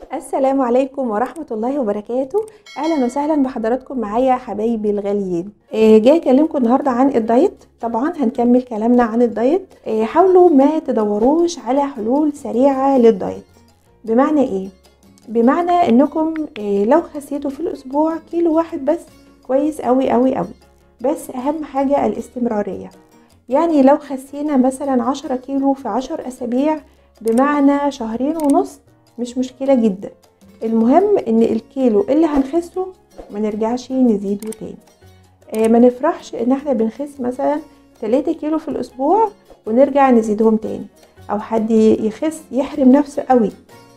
السلام عليكم ورحمة الله وبركاته أهلا وسهلا بحضراتكم معايا حبايبي الغاليين إيه جاي أكلمكم النهاردة عن الدايت طبعا هنكمل كلامنا عن الدايت إيه حاولوا ما تدوروش على حلول سريعة للدايت بمعنى إيه؟ بمعنى إنكم إيه لو خسيتوا في الأسبوع كيلو واحد بس كويس أوي أوي أوي بس أهم حاجة الاستمرارية يعني لو خسينا مثلا عشرة كيلو في عشر أسابيع بمعنى شهرين ونص مش مشكلة جدا المهم ان الكيلو اللي هنخسه ما نرجعش نزيده تاني آه ما نفرحش ان احنا بنخس مثلا 3 كيلو في الاسبوع ونرجع نزيدهم تاني او حد يخس يحرم نفسه قوي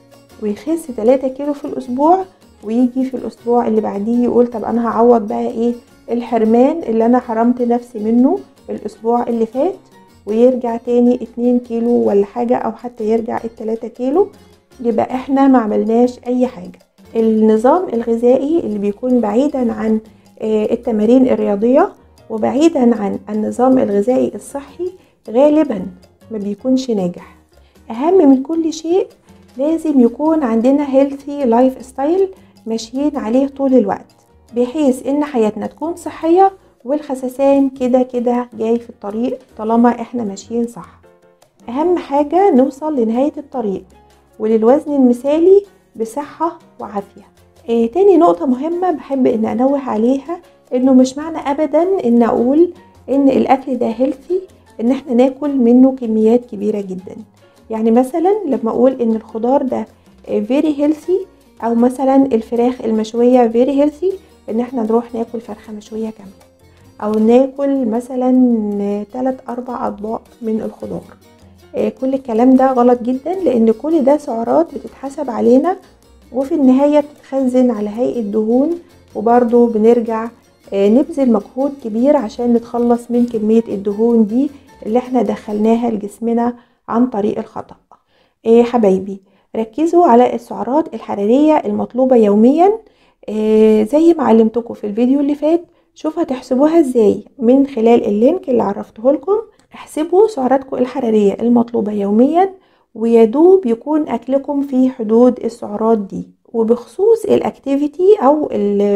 ويخس 3 كيلو في الاسبوع ويجي في الاسبوع اللي بعديه يقول طب انا هعوض بقى ايه الحرمان اللي انا حرمت نفسي منه الاسبوع اللي فات ويرجع تاني 2 كيلو ولا حاجة او حتى يرجع التلاتة كيلو يبقى احنا ما عملناش اي حاجة النظام الغذائي اللي بيكون بعيدا عن التمارين الرياضية وبعيدا عن النظام الغذائي الصحي غالبا ما بيكونش ناجح اهم من كل شيء لازم يكون عندنا healthy لايف ستايل ماشيين عليه طول الوقت بحيث ان حياتنا تكون صحية والخسسان كده كده جاي في الطريق طالما احنا ماشيين صح اهم حاجة نوصل لنهاية الطريق وللوزن المثالي بصحة وعافية إيه تاني نقطة مهمة بحب ان انوه عليها انه مش معنى ابدا ان اقول ان الاكل ده هيلثي ان احنا ناكل منه كميات كبيرة جدا يعني مثلا لما اقول ان الخضار ده فيري هيلثي او مثلا الفراخ المشوية فيري هيلثي ان احنا نروح ناكل فرخة مشوية كاملة او ناكل مثلا 3 4 اطباق من الخضار كل الكلام ده غلط جدا لان كل ده سعرات بتتحسب علينا وفي النهاية بتتخزن على هيئة دهون وبرضو بنرجع نبذل مجهود كبير عشان نتخلص من كمية الدهون دي اللي احنا دخلناها لجسمنا عن طريق الخطأ ايه حبايبي ركزوا على السعرات الحرارية المطلوبة يوميا إيه زي ما علمتكم في الفيديو اللي فات شوف هتحسبوها ازاي من خلال اللينك اللي عرفته لكم احسبوا سعراتكم الحرارية المطلوبة يوميا ويدوب يكون أكلكم في حدود السعرات دي وبخصوص الاكتيفيتي أو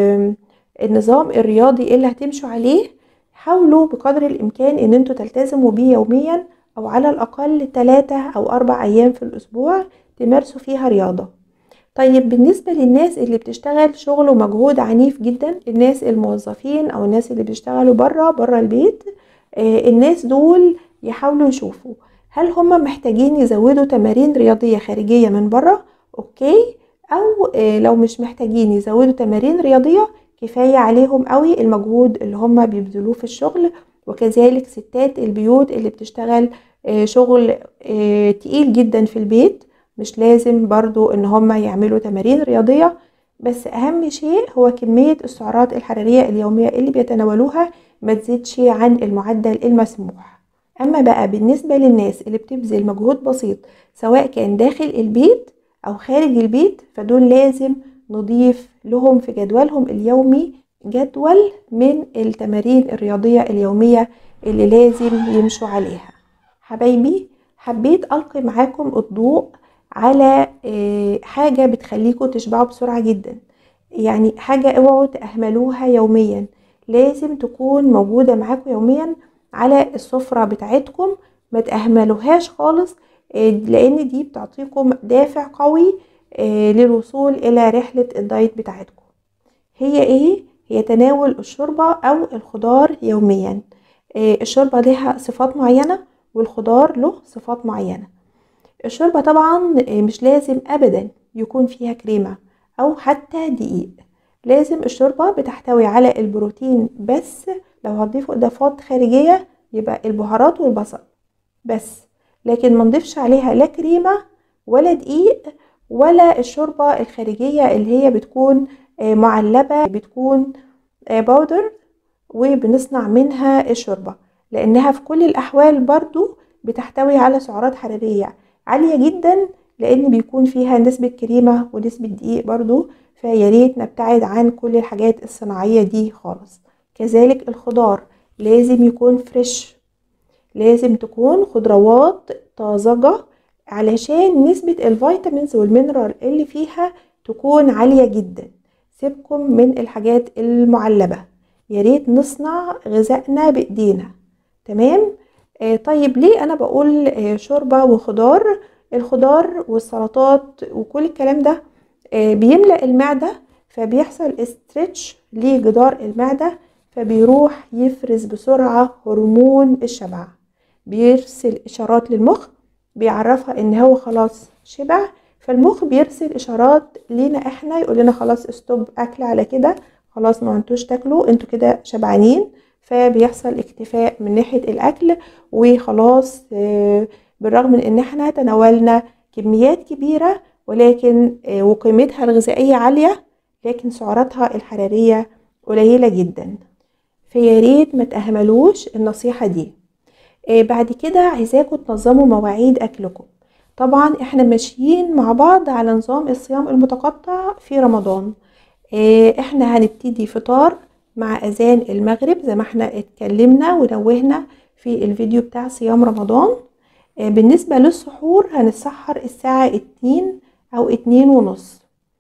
النظام الرياضي اللي هتمشوا عليه حاولوا بقدر الإمكان إن انتوا تلتزموا بيه يوميا أو على الأقل 3 أو 4 أيام في الأسبوع تمارسوا فيها رياضة طيب بالنسبة للناس اللي بتشتغل شغل ومجهود عنيف جدا الناس الموظفين أو الناس اللي بيشتغلوا برا برا البيت الناس دول يحاولوا يشوفوا هل هم محتاجين يزودوا تمارين رياضية خارجية من بره اوكي او لو مش محتاجين يزودوا تمارين رياضية كفاية عليهم قوي المجهود اللي هم بيبذلوه في الشغل وكذلك ستات البيوت اللي بتشتغل شغل تقيل جدا في البيت مش لازم برضو ان هم يعملوا تمارين رياضية بس اهم شيء هو كمية السعرات الحرارية اليومية اللي بيتناولوها ما تزيدش عن المعدل المسموح اما بقى بالنسبة للناس اللي بتبذل مجهود بسيط سواء كان داخل البيت او خارج البيت فدول لازم نضيف لهم في جدولهم اليومي جدول من التمارين الرياضية اليومية اللي لازم يمشوا عليها حبايبي حبيت ألقي معاكم الضوء على حاجة بتخليكم تشبعوا بسرعة جدا يعني حاجة اوعوا تأهملوها يوميا لازم تكون موجودة معاكم يوميا على السفرة بتاعتكم ما تأهملوهاش خالص لان دي بتعطيكم دافع قوي للوصول الى رحلة الدايت بتاعتكم هي ايه هي تناول الشوربة او الخضار يوميا الشوربة لها صفات معينة والخضار له صفات معينة الشوربة طبعا مش لازم ابدا يكون فيها كريمة او حتى دقيق لازم الشوربة بتحتوي على البروتين بس لو هتضيفوا اضافات خارجية يبقى البهارات والبصل بس لكن ما نضيفش عليها لا كريمة ولا دقيق ولا الشوربة الخارجية اللي هي بتكون معلبة بتكون باودر وبنصنع منها الشوربة لانها في كل الاحوال برضو بتحتوي على سعرات حرارية عالية جدا لان بيكون فيها نسبة كريمة ونسبة دقيق برضو فياريت نبتعد عن كل الحاجات الصناعية دي خالص كذلك الخضار لازم يكون فريش لازم تكون خضروات طازجة علشان نسبة الفيتامينز والمينرال اللي فيها تكون عالية جدا سيبكم من الحاجات المعلبة يا ريت نصنع غذائنا بايدينا تمام آه طيب ليه انا بقول آه شوربة وخضار الخضار والسلطات وكل الكلام ده آه بيملأ المعدة فبيحصل استرتش لجدار المعدة فبيروح يفرز بسرعة هرمون الشبع بيرسل إشارات للمخ بيعرفها إن هو خلاص شبع فالمخ بيرسل إشارات لينا إحنا يقول لنا خلاص استوب أكل على كده خلاص ما انتوش تاكلوا انتوا كده شبعانين فبيحصل اكتفاء من ناحية الأكل وخلاص بالرغم من إن احنا تناولنا كميات كبيرة ولكن وقيمتها الغذائية عالية لكن سعراتها الحرارية قليلة جدا فيا ريت ما تأهملوش النصيحة دي بعد كده عايزاكم تنظموا مواعيد أكلكم طبعا احنا ماشيين مع بعض على نظام الصيام المتقطع في رمضان احنا هنبتدي فطار مع اذان المغرب زي ما احنا اتكلمنا ونوهنا في الفيديو بتاع صيام رمضان بالنسبة للسحور هنتسحر الساعة اتنين او اتنين ونص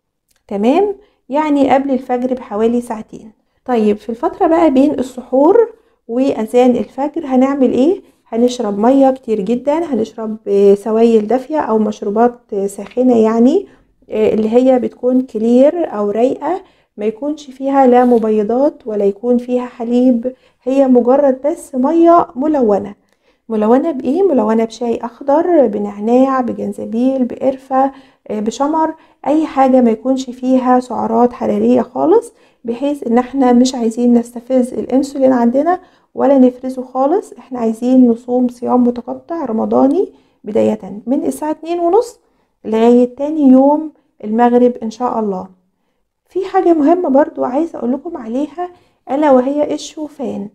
تمام يعني قبل الفجر بحوالي ساعتين طيب في الفترة بقى بين السحور واذان الفجر هنعمل ايه هنشرب مية كتير جدا هنشرب سوائل دافية او مشروبات ساخنة يعني اللي هي بتكون كلير او رايقة ما يكونش فيها لا مبيضات ولا يكون فيها حليب هي مجرد بس مية ملونة ملونة بايه ملونة بشاي اخضر بنعناع بجنزبيل بقرفة بشمر اي حاجة ما يكونش فيها سعرات حرارية خالص بحيث ان احنا مش عايزين نستفز الانسولين عندنا ولا نفرزه خالص احنا عايزين نصوم صيام متقطع رمضاني بداية من الساعة اتنين ونص لغاية تاني يوم المغرب ان شاء الله في حاجة مهمة برضو عايزة اقول لكم عليها الا وهي الشوفان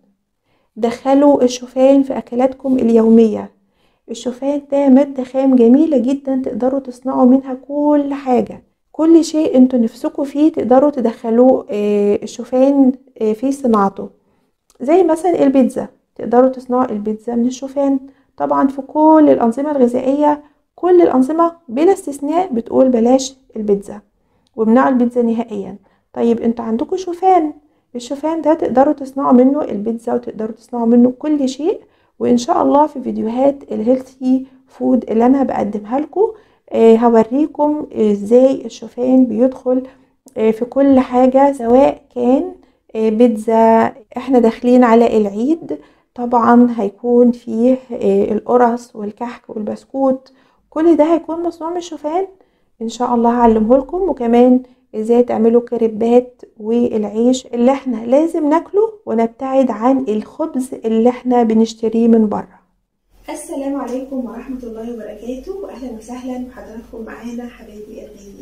دخلوا الشوفان في اكلاتكم اليومية الشوفان ده مادة خام جميلة جدا تقدروا تصنعوا منها كل حاجة كل شيء انتوا نفسكوا فيه تقدروا تدخلوه الشوفان في صناعته زي مثلا البيتزا تقدروا تصنعوا البيتزا من الشوفان طبعا في كل الأنظمة الغذائية كل الأنظمة بلا استثناء بتقول بلاش البيتزا وامنعوا البيتزا نهائيا طيب انتوا عندكم شوفان الشوفان ده تقدروا تصنعوا منه البيتزا وتقدروا تصنعوا منه كل شيء وان شاء الله في فيديوهات الهيلثي فود اللي انا بقدمها لكم آه هوريكم ازاي الشوفان بيدخل آه في كل حاجة سواء كان آه بيتزا احنا داخلين على العيد طبعا هيكون فيه القرص والكحك والبسكوت كل ده هيكون مصنوع من الشوفان ان شاء الله هعلمه لكم وكمان ازاي تعملوا كريبات والعيش اللي احنا لازم ناكله ونبتعد عن الخبز اللي احنا بنشتريه من بره السلام عليكم ورحمة الله وبركاته أهلا وسهلا بحضراتكم معانا حبايبي الغاليين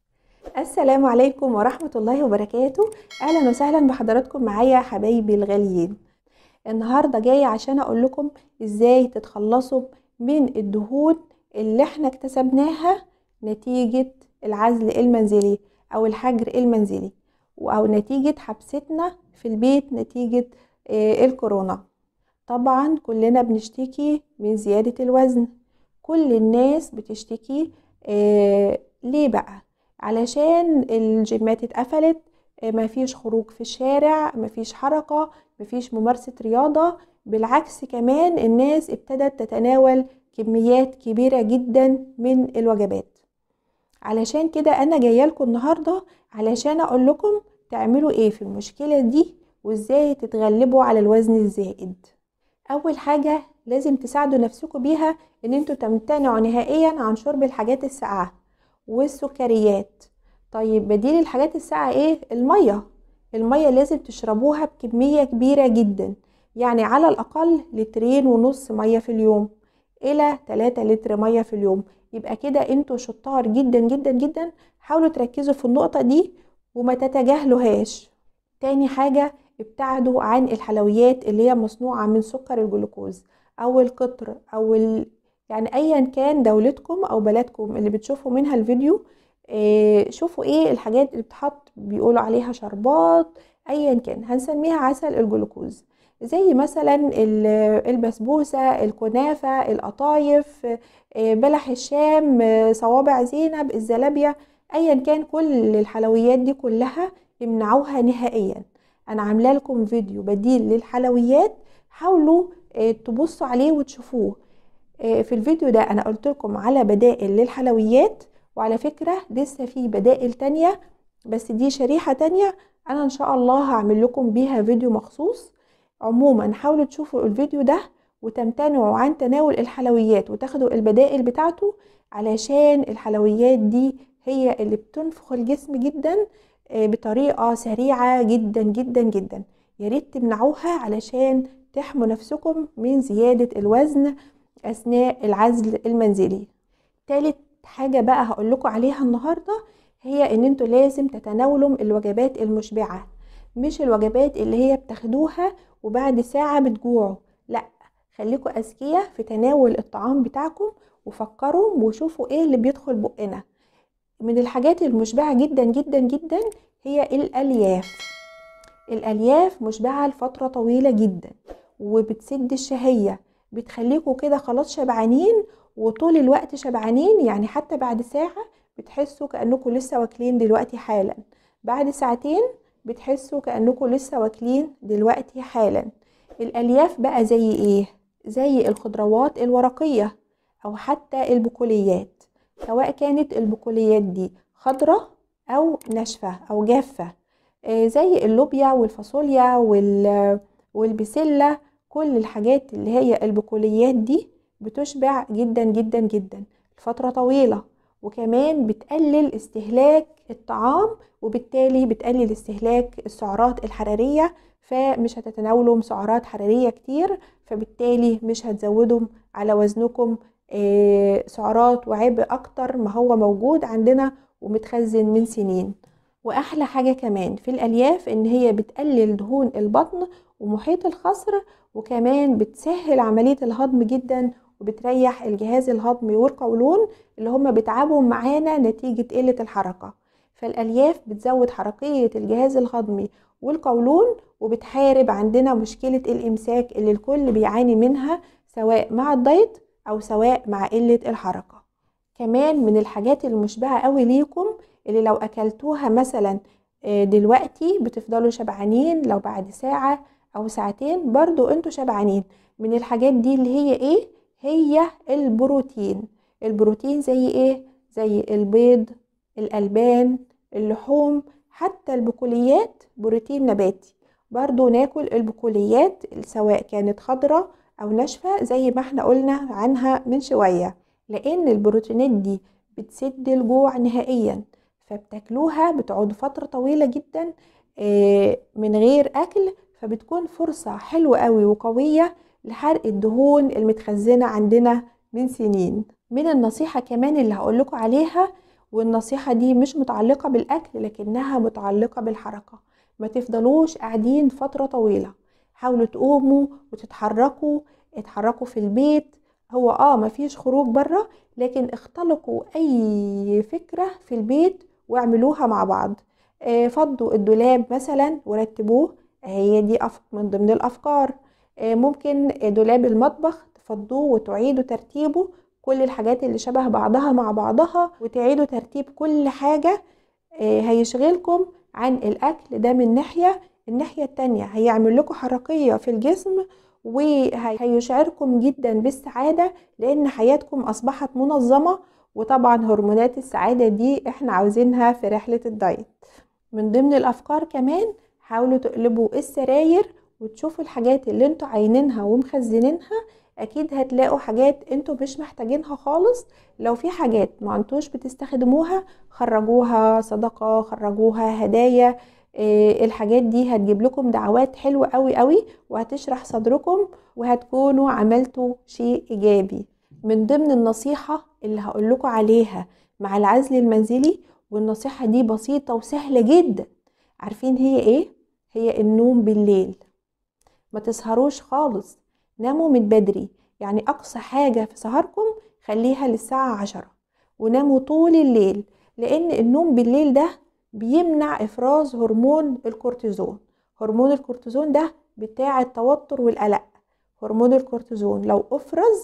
السلام عليكم ورحمة الله وبركاته أهلا وسهلا بحضراتكم معايا حبايبي الغاليين النهاردة جاية عشان أقول لكم إزاي تتخلصوا من الدهون اللي احنا اكتسبناها نتيجة العزل المنزلي أو الحجر المنزلي أو نتيجة حبستنا في البيت نتيجة الكورونا طبعا كلنا بنشتكي من زيادة الوزن كل الناس بتشتكي آه ليه بقى علشان الجيمات اتقفلت آه مفيش خروج في الشارع مفيش حركة مفيش ممارسة رياضة بالعكس كمان الناس ابتدت تتناول كميات كبيرة جدا من الوجبات علشان كده انا جايه لكم النهارده علشان اقول لكم تعملوا ايه في المشكله دي وازاي تتغلبوا على الوزن الزائد اول حاجه لازم تساعدوا نفسكم بيها ان انتوا تمتنعوا نهائيا عن شرب الحاجات الساقعه والسكريات طيب بديل الحاجات الساقعه ايه الميه الميه لازم تشربوها بكميه كبيره جدا يعني على الاقل لترين ونص ميه في اليوم الى 3 لتر ميه في اليوم يبقى كده انتوا شطار جدا جدا جدا حاولوا تركزوا في النقطه دي وما تتجاهلوهاش تاني حاجه ابتعدوا عن الحلويات اللي هي مصنوعة من سكر الجلوكوز أو القطر أو ال... يعني أيا كان دولتكم أو بلدكم اللي بتشوفوا منها الفيديو إيه شوفوا ايه الحاجات اللي بتحط بيقولوا عليها شربات أيا كان هنسميها عسل الجلوكوز زي مثلا البسبوسة الكنافة القطايف بلح الشام صوابع زينب الزلابية ايا كان كل الحلويات دي كلها امنعوها نهائيا انا عامله لكم فيديو بديل للحلويات حاولوا تبصوا عليه وتشوفوه في الفيديو ده انا قلت لكم على بدائل للحلويات وعلى فكرة لسه في بدائل تانية بس دي شريحة تانية انا ان شاء الله هعمل لكم بيها فيديو مخصوص عموما حاولوا تشوفوا الفيديو ده وتمتنعوا عن تناول الحلويات وتاخدوا البدائل بتاعته علشان الحلويات دي هي اللي بتنفخ الجسم جدا بطريقة سريعة جدا جدا جدا ياريت تمنعوها علشان تحموا نفسكم من زيادة الوزن أثناء العزل المنزلي تالت حاجة بقى هقولكوا عليها النهاردة هي ان انتوا لازم تتناولوا الوجبات المشبعة مش الوجبات اللي هي بتاخدوها وبعد ساعة بتجوعوا لا خليكوا اذكياء في تناول الطعام بتاعكم وفكروا وشوفوا ايه اللي بيدخل بقنا من الحاجات المشبعة جدا جدا جدا هي الالياف الالياف مشبعة لفترة طويلة جدا وبتسد الشهية بتخليكوا كده خلاص شبعانين وطول الوقت شبعانين يعني حتى بعد ساعة بتحسوا كأنكم لسه واكلين دلوقتي حالا بعد ساعتين بتحسوا كأنكم لسه واكلين دلوقتي حالا الألياف بقى زي ايه؟ زي الخضروات الورقية أو حتى البقوليات سواء كانت البقوليات دي خضرة أو ناشفة أو جافة زي اللوبيا والفاصوليا والبسلة كل الحاجات اللي هي البقوليات دي بتشبع جدا جدا جدا لفترة طويلة وكمان بتقلل استهلاك الطعام وبالتالي بتقلل استهلاك السعرات الحرارية فمش هتتناولوا سعرات حرارية كتير فبالتالي مش هتزودوا على وزنكم سعرات وعبء أكتر ما هو موجود عندنا ومتخزن من سنين وأحلى حاجة كمان في الألياف إن هي بتقلل دهون البطن ومحيط الخصر وكمان بتسهل عملية الهضم جدا وبتريح الجهاز الهضمي والقولون اللي هما بيتعبوا معانا نتيجة قلة الحركة فالألياف بتزود حركية الجهاز الهضمي والقولون وبتحارب عندنا مشكلة الإمساك اللي الكل بيعاني منها سواء مع الدايت أو سواء مع قلة الحركة كمان من الحاجات المشبعة قوي ليكم اللي لو أكلتوها مثلا دلوقتي بتفضلوا شبعانين لو بعد ساعة أو ساعتين برضو انتوا شبعانين من الحاجات دي اللي هي ايه هي البروتين البروتين زي ايه زي البيض الالبان اللحوم حتى البقوليات بروتين نباتي برضو ناكل البقوليات سواء كانت خضرة او ناشفة زي ما احنا قلنا عنها من شوية لان البروتينات دي بتسد الجوع نهائيا فبتاكلوها بتقعد فترة طويلة جدا من غير اكل فبتكون فرصة حلوة قوي وقوية لحرق الدهون المتخزنة عندنا من سنين من النصيحة كمان اللي هقولكوا عليها والنصيحة دي مش متعلقة بالأكل لكنها متعلقة بالحركة ما تفضلوش قاعدين فترة طويلة حاولوا تقوموا وتتحركوا اتحركوا في البيت هو اه مفيش خروج بره لكن اختلقوا اي فكرة في البيت واعملوها مع بعض اه فضوا الدولاب مثلا ورتبوه هي دي من ضمن الافكار ممكن دولاب المطبخ تفضوه وتعيدوا ترتيبه كل الحاجات اللي شبه بعضها مع بعضها وتعيدوا ترتيب كل حاجة هيشغلكم عن الأكل ده من ناحية الناحية التانية هيعمل لكم حركية في الجسم وهيشعركم جدا بالسعادة لأن حياتكم أصبحت منظمة وطبعا هرمونات السعادة دي احنا عاوزينها في رحلة الدايت من ضمن الأفكار كمان حاولوا تقلبوا السراير وتشوفوا الحاجات اللي انتوا عاينينها ومخزنينها اكيد هتلاقوا حاجات انتوا مش محتاجينها خالص لو في حاجات ما انتوش بتستخدموها خرجوها صدقة خرجوها هدايا إيه الحاجات دي هتجيب لكم دعوات حلوة قوي قوي وهتشرح صدركم وهتكونوا عملتوا شيء ايجابي من ضمن النصيحة اللي هقول لكم عليها مع العزل المنزلي والنصيحة دي بسيطة وسهلة جدا عارفين هي ايه هي النوم بالليل ما تسهروش خالص ناموا من بدري يعني اقصى حاجة في سهركم خليها للساعة عشرة وناموا طول الليل لان النوم بالليل ده بيمنع افراز هرمون الكورتيزون هرمون الكورتيزون ده بتاع التوتر والقلق هرمون الكورتيزون لو افرز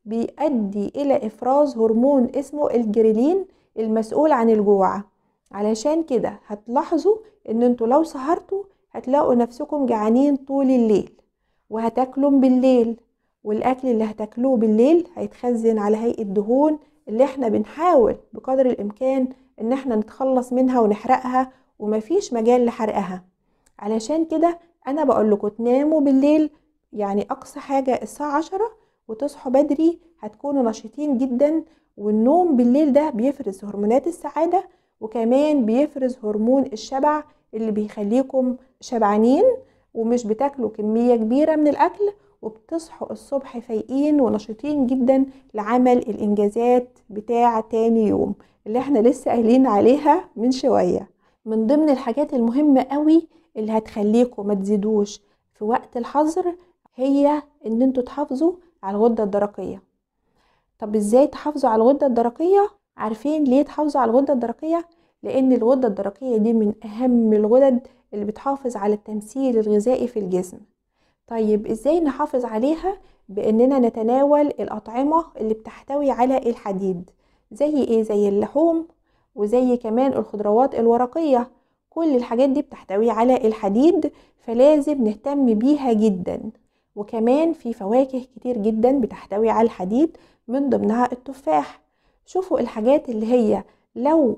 بيؤدي الى افراز هرمون اسمه الجريلين المسؤول عن الجوع علشان كده هتلاحظوا ان انتوا لو سهرتوا هتلاقوا نفسكم جعانين طول الليل وهتاكلوا بالليل والاكل اللي هتاكلوه بالليل هيتخزن على هيئه دهون اللي احنا بنحاول بقدر الامكان ان احنا نتخلص منها ونحرقها ومفيش مجال لحرقها علشان كده انا بقول لكم تناموا بالليل يعني اقصى حاجه الساعه عشرة وتصحوا بدري هتكونوا نشيطين جدا والنوم بالليل ده بيفرز هرمونات السعاده وكمان بيفرز هرمون الشبع اللي بيخليكم شبعانين ومش بتاكلوا كميه كبيره من الاكل وبتصحوا الصبح فايقين ونشيطين جدا لعمل الانجازات بتاع تاني يوم اللي احنا لسه قايلين عليها من شويه من ضمن الحاجات المهمه قوي اللي هتخليكم ما تزيدوش في وقت الحظر هي ان انتوا تحافظوا على الغده الدرقيه طب ازاي تحافظوا على الغده الدرقيه عارفين ليه تحافظوا على الغده الدرقيه لان الغده الدرقيه دي من اهم الغدد اللي بتحافظ على التمثيل الغذائي في الجسم طيب ازاي نحافظ عليها باننا نتناول الاطعمه اللي بتحتوي على الحديد زي ايه زي اللحوم وزي كمان الخضروات الورقيه كل الحاجات دي بتحتوي على الحديد فلازم نهتم بيها جدا وكمان في فواكه كتير جدا بتحتوي على الحديد من ضمنها التفاح شوفوا الحاجات اللي هي لو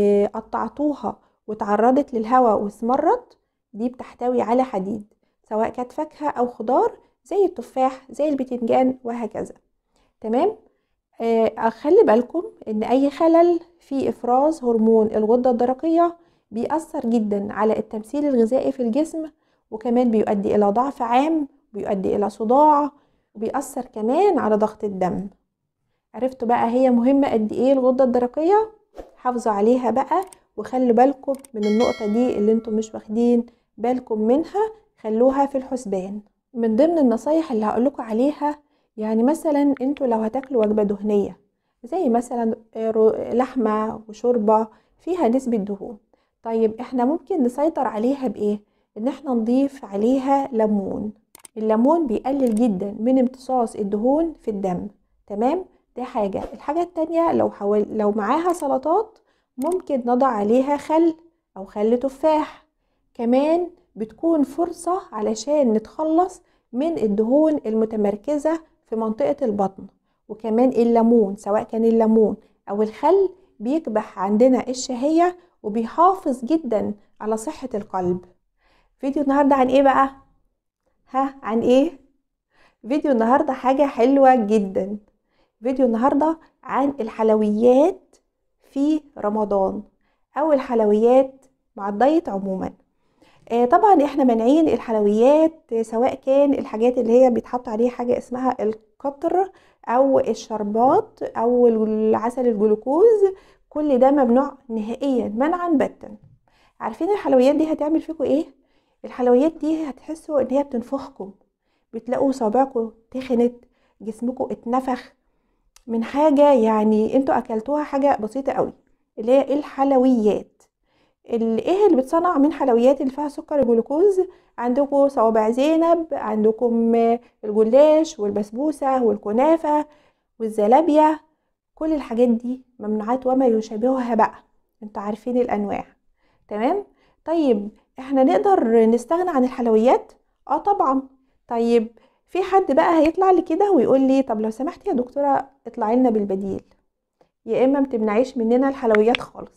قطعتوها وتعرضت للهواء واسمرت دي بتحتوي على حديد سواء كانت فاكهة أو خضار زي التفاح زي البتنجان وهكذا تمام آه خلي بالكم ان اي خلل في افراز هرمون الغدة الدرقية بيأثر جدا على التمثيل الغذائي في الجسم وكمان بيؤدي الى ضعف عام بيؤدي الى صداع وبيأثر كمان على ضغط الدم عرفتوا بقى هي مهمة قد ايه الغدة الدرقية حافظوا عليها بقى وخلوا بالكم من النقطة دي اللي انتم مش واخدين بالكم منها خلوها في الحسبان من ضمن النصايح اللي هقولكوا عليها يعني مثلا انتوا لو هتاكلوا وجبة دهنية زي مثلا لحمة وشوربة فيها نسبة دهون طيب احنا ممكن نسيطر عليها بايه ان احنا نضيف عليها ليمون الليمون بيقلل جدا من امتصاص الدهون في الدم تمام دي حاجة الحاجة التانية لو حاول لو معاها سلطات ممكن نضع عليها خل او خل تفاح كمان بتكون فرصة علشان نتخلص من الدهون المتمركزة في منطقة البطن وكمان الليمون سواء كان الليمون أو الخل بيكبح عندنا الشهية وبيحافظ جدا على صحة القلب فيديو النهاردة عن ايه بقى؟ ها عن ايه؟ فيديو النهاردة حاجة حلوة جدا فيديو النهاردة عن الحلويات في رمضان أو الحلويات مع الدايت عموما طبعا احنا مانعين الحلويات سواء كان الحاجات اللي هي بيتحط عليها حاجة اسمها القطر او الشربات او العسل الجلوكوز كل ده ممنوع نهائيا منعا باتا عارفين الحلويات دي هتعمل فيكم ايه الحلويات دي هتحسوا ان هي بتنفخكم بتلاقوا صابعكم تخنت جسمكم اتنفخ من حاجة يعني انتوا اكلتوها حاجة بسيطة قوي اللي هي الحلويات ايه اللي بتصنع من حلويات اللي فيها سكر جلوكوز عندكم صوابع زينب عندكم الجلاش والبسبوسة والكنافة والزلابية كل الحاجات دي ممنوعات وما يشابهها بقى انتوا عارفين الانواع تمام طيب احنا نقدر نستغنى عن الحلويات اه طبعا طيب في حد بقى هيطلع لي كده ويقول لي طب لو سمحتي يا دكتوره اطلعي لنا بالبديل يا اما متمنعيش مننا الحلويات خالص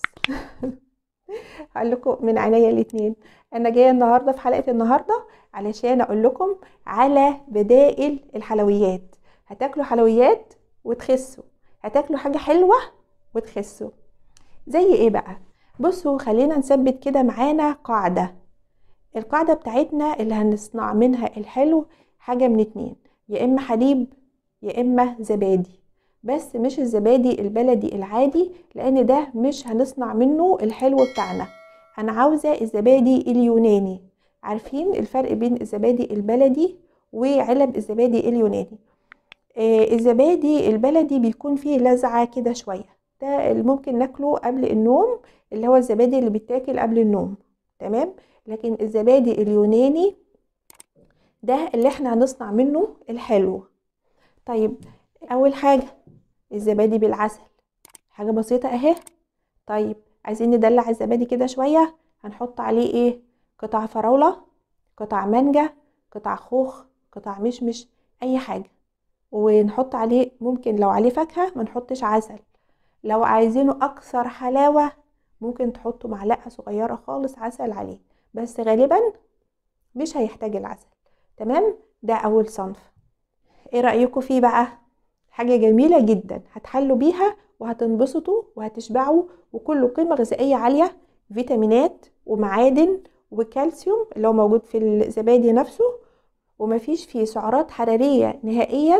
هقول لكم من عينيا الاتنين انا جايه النهارده في حلقه النهارده علشان اقول لكم على بدائل الحلويات هتاكلوا حلويات وتخسوا هتاكلوا حاجه حلوه وتخسوا زي ايه بقى بصوا خلينا نثبت كده معانا قاعده القاعده بتاعتنا اللي هنصنع منها الحلو حاجه من اتنين يا اما حليب يا اما زبادي بس مش الزبادي البلدي العادي لان ده مش هنصنع منه الحلو بتاعنا انا عاوزه الزبادي اليوناني عارفين الفرق بين الزبادي البلدي وعلب الزبادي اليوناني آه الزبادي البلدي بيكون فيه لزعه كده شويه ده اللي ممكن ناكله قبل النوم اللي هو الزبادي اللي بيتاكل قبل النوم تمام لكن الزبادي اليوناني ده اللي احنا هنصنع منه الحلو طيب اول حاجة الزبادي بالعسل حاجة بسيطة اهي طيب عايزين ندلع الزبادي كده شوية هنحط عليه ايه قطع فراولة قطع مانجا قطع خوخ قطع مشمش اي حاجة ونحط عليه ممكن لو عليه فاكهة ما نحطش عسل لو عايزينه اكثر حلاوة ممكن تحطوا معلقة صغيرة خالص عسل عليه بس غالبا مش هيحتاج العسل تمام ده اول صنف ايه رأيكم فيه بقى حاجة جميلة جدا هتحلوا بيها وهتنبسطوا وهتشبعوا وكله قيمة غذائية عالية فيتامينات ومعادن وكالسيوم اللي هو موجود في الزبادي نفسه ومفيش فيه سعرات حرارية نهائيا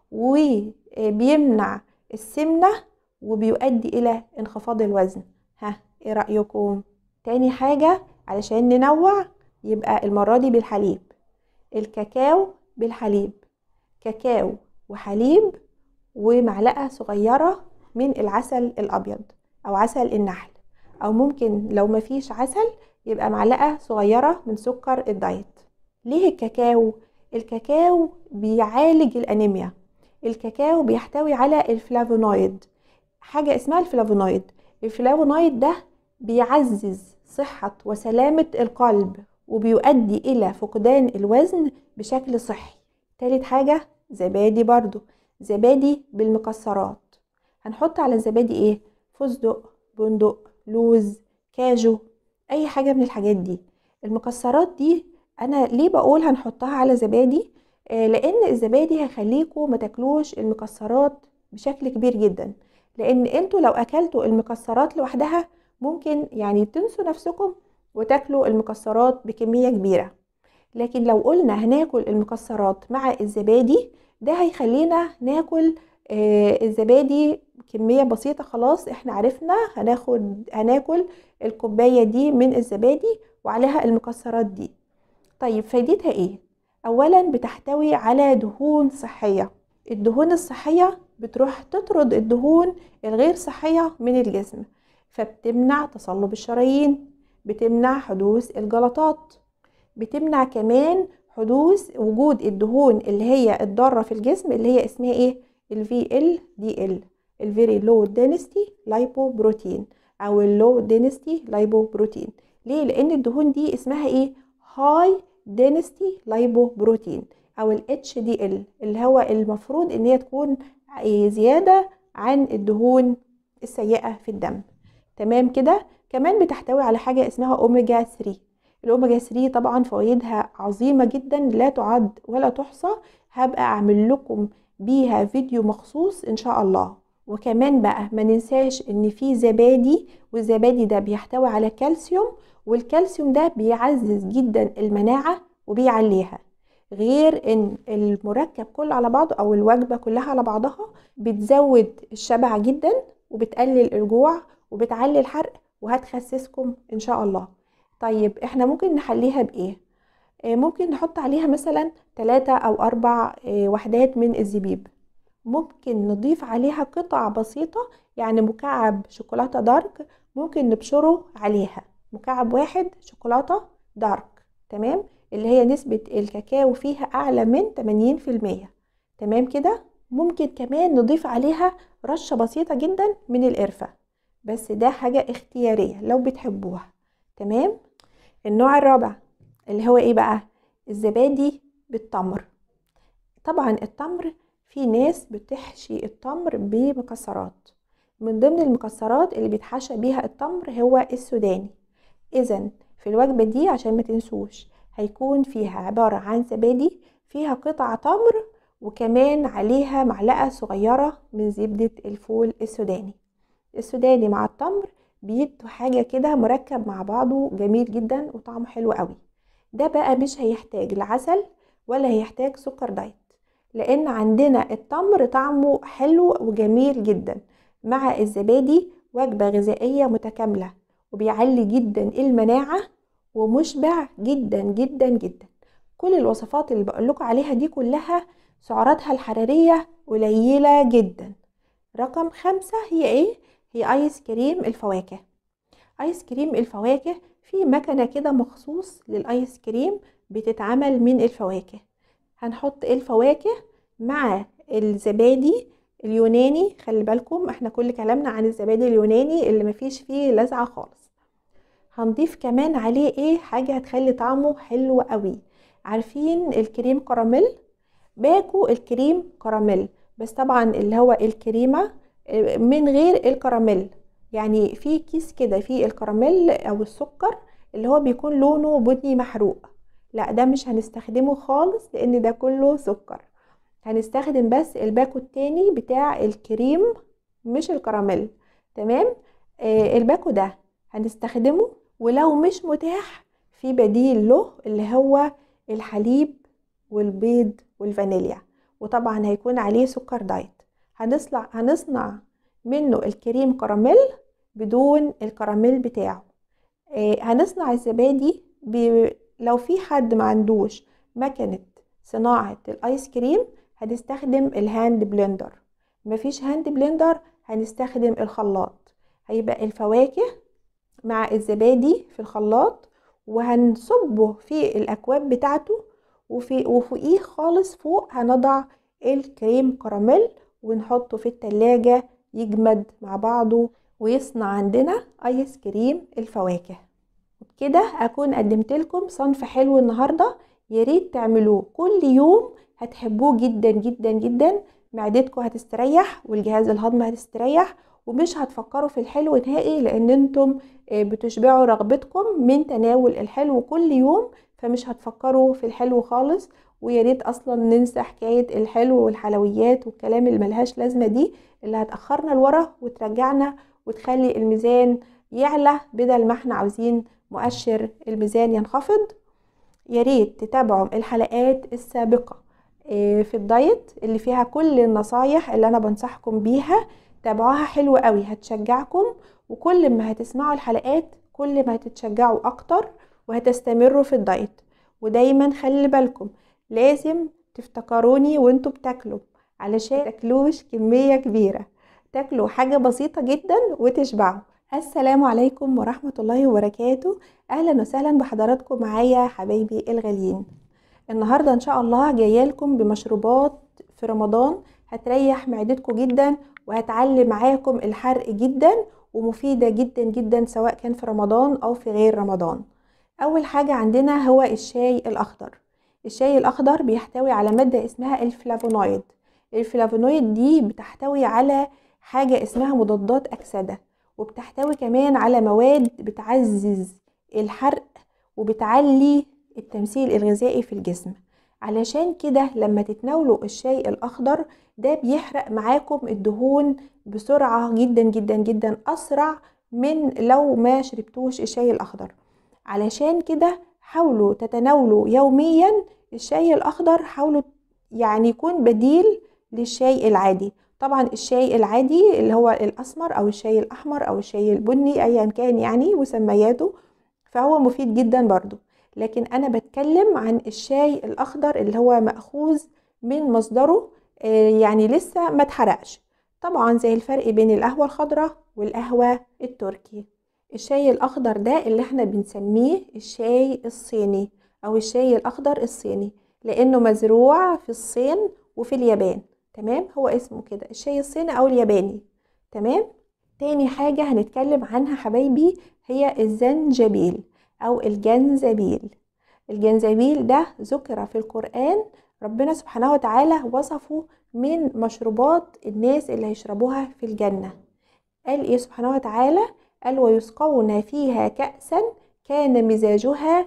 وبيمنع السمنة وبيؤدي إلى انخفاض الوزن ها ايه رأيكم تاني حاجة علشان ننوع يبقى المرة دي بالحليب الكاكاو بالحليب كاكاو وحليب ومعلقة صغيرة من العسل الأبيض أو عسل النحل أو ممكن لو مفيش عسل يبقى معلقة صغيرة من سكر الدايت ليه الكاكاو؟ الكاكاو بيعالج الأنيميا الكاكاو بيحتوي على الفلافونويد حاجة اسمها الفلافونويد الفلافونويد ده بيعزز صحة وسلامة القلب وبيؤدي إلى فقدان الوزن بشكل صحي تالت حاجة زبادي برضو زبادي بالمكسرات هنحط على الزبادي ايه فستق بندق لوز كاجو اي حاجة من الحاجات دي المكسرات دي انا ليه بقول هنحطها على زبادي آه لان الزبادي هيخليكم ما تاكلوش المكسرات بشكل كبير جدا لان انتوا لو اكلتوا المكسرات لوحدها ممكن يعني تنسوا نفسكم وتاكلوا المكسرات بكمية كبيرة لكن لو قلنا هناكل المكسرات مع الزبادي ده هيخلينا ناكل آه الزبادي كمية بسيطة خلاص احنا عرفنا هناخد هناكل الكوباية دي من الزبادي وعليها المكسرات دي طيب فايدتها ايه اولا بتحتوي على دهون صحية الدهون الصحية بتروح تطرد الدهون الغير صحية من الجسم فبتمنع تصلب الشرايين بتمنع حدوث الجلطات بتمنع كمان حدوث وجود الدهون اللي هي الضارة في الجسم اللي هي اسمها ايه ال VLDL الفيري لو دينستي لايبوبروتين او اللو دينستي لايبوبروتين ليه لان الدهون دي اسمها ايه هاي دينستي لايبوبروتين او ال HDL اللي هو المفروض ان هي تكون زيادة عن الدهون السيئة في الدم تمام كده كمان بتحتوي على حاجة اسمها اوميجا 3 الاوميجا 3 طبعا فوائدها عظيمة جدا لا تعد ولا تحصى هبقى اعمل لكم بيها فيديو مخصوص ان شاء الله وكمان بقى ما ننساش ان في زبادي والزبادي ده بيحتوي على كالسيوم والكالسيوم ده بيعزز جدا المناعة وبيعليها غير ان المركب كله على بعضه او الوجبة كلها على بعضها بتزود الشبع جدا وبتقلل الجوع وبتعلي الحرق وهتخسسكم ان شاء الله طيب احنا ممكن نحليها بايه آه ممكن نحط عليها مثلا ثلاثة او اربع آه وحدات من الزبيب ممكن نضيف عليها قطع بسيطة يعني مكعب شوكولاتة دارك ممكن نبشره عليها مكعب واحد شوكولاتة دارك تمام اللي هي نسبة الكاكاو فيها أعلى من 80% تمام كده ممكن كمان نضيف عليها رشة بسيطة جدا من القرفة بس ده حاجة اختيارية لو بتحبوها تمام النوع الرابع اللي هو ايه بقى الزبادي بالتمر طبعا التمر في ناس بتحشي التمر بمكسرات من ضمن المكسرات اللي بيتحشى بيها التمر هو السوداني اذا في الوجبة دي عشان ما تنسوش هيكون فيها عبارة عن زبادي فيها قطع تمر وكمان عليها معلقة صغيرة من زبدة الفول السوداني السوداني مع التمر بيدوا حاجة كده مركب مع بعضه جميل جدا وطعمه حلو قوي ده بقى مش هيحتاج لعسل ولا هيحتاج سكر دايت لان عندنا التمر طعمه حلو وجميل جدا مع الزبادي وجبة غذائية متكاملة وبيعلي جدا المناعة ومشبع جدا جدا جدا كل الوصفات اللي بقولكوا عليها دي كلها سعراتها الحرارية قليلة جدا رقم خمسة هي ايه؟ هي ايس كريم الفواكه ايس كريم الفواكه في مكنه كده مخصوص للايس كريم بتتعمل من الفواكه هنحط الفواكه مع الزبادي اليوناني خلي بالكم احنا كل كلامنا عن الزبادي اليوناني اللي مفيش فيه لزعه خالص هنضيف كمان عليه ايه حاجه هتخلي طعمه حلو قوي عارفين الكريم كراميل باكو الكريم كراميل بس طبعا اللي هو الكريمه من غير الكراميل يعني في كيس كده فيه الكراميل او السكر اللي هو بيكون لونه بني محروق لا ده مش هنستخدمه خالص لان ده كله سكر هنستخدم بس الباكو التاني بتاع الكريم مش الكراميل تمام آه الباكو ده هنستخدمه ولو مش متاح في بديل له اللي هو الحليب والبيض والفانيليا وطبعا هيكون عليه سكر دايت هنصنع هنصنع منه الكريم كراميل بدون الكراميل بتاعه آه هنصنع الزبادي ب... لو في حد ما عندوش مكنة صناعة الايس كريم هنستخدم الهاند بلندر مفيش هاند بلندر هنستخدم الخلاط هيبقى الفواكه مع الزبادي في الخلاط وهنصبه في الاكواب بتاعته وفي وفوقيه خالص فوق هنضع الكريم كراميل ونحطه في التلاجة يجمد مع بعضه ويصنع عندنا ايس كريم الفواكه وبكده اكون قدمت لكم صنف حلو النهارده يا ريت تعملوه كل يوم هتحبوه جدا جدا جدا معدتكم هتستريح والجهاز الهضمي هتستريح ومش هتفكروا في الحلو نهائي لان انتم بتشبعوا رغبتكم من تناول الحلو كل يوم فمش هتفكروا في الحلو خالص ويا ريت اصلا ننسى حكايه الحلو والحلويات والكلام اللي ملهاش لازمه دي اللي هتاخرنا لورا وترجعنا وتخلي الميزان يعلى بدل ما احنا عاوزين مؤشر الميزان ينخفض يا ريت تتابعوا الحلقات السابقه في الدايت اللي فيها كل النصايح اللي انا بنصحكم بيها تابعوها حلوة قوي هتشجعكم وكل ما هتسمعوا الحلقات كل ما هتتشجعوا اكتر وهتستمروا في الدايت ودايما خلي بالكم لازم تفتكروني وانتوا بتاكلوا علشان تاكلوش كمية كبيرة تاكلوا حاجة بسيطة جدا وتشبعوا السلام عليكم ورحمة الله وبركاته اهلا وسهلا بحضراتكم معايا حبايبي الغاليين النهارده ان شاء الله جايه لكم بمشروبات في رمضان هتريح معدتكم جدا وهتعلي معاكم الحرق جدا ومفيدة جدا جدا سواء كان في رمضان او في غير رمضان اول حاجة عندنا هو الشاي الاخضر الشاي الاخضر بيحتوي على مادة اسمها الفلافونويد الفلافونويد دي بتحتوي على حاجة اسمها مضادات اكسدة وبتحتوي كمان على مواد بتعزز الحرق وبتعلي التمثيل الغذائي في الجسم علشان كده لما تتناولوا الشاي الاخضر ده بيحرق معاكم الدهون بسرعة جدا جدا جدا اسرع من لو ما شربتوش الشاي الاخضر علشان كده حاولوا تتناولوا يوميا الشاي الاخضر حاولوا يعني يكون بديل للشاي العادي طبعا الشاي العادي اللي هو الاسمر او الشاي الاحمر او الشاي البني ايا كان يعني مسمياته فهو مفيد جدا برضو لكن انا بتكلم عن الشاي الاخضر اللي هو ماخوذ من مصدره يعني لسه ما اتحرقش طبعا زي الفرق بين القهوه الخضراء والقهوه التركي الشاي الاخضر ده اللي احنا بنسميه الشاي الصيني او الشاي الاخضر الصيني لانه مزروع في الصين وفي اليابان تمام هو اسمه كده الشاي الصيني او الياباني تمام تاني حاجه هنتكلم عنها حبايبي هي الزنجبيل او الجنزبيل الجنزبيل ده ذكر في القرآن ربنا سبحانه وتعالى وصفه من مشروبات الناس اللي هيشربوها في الجنة قال ايه سبحانه وتعالى قال ويسقون فيها كأسا كان مزاجها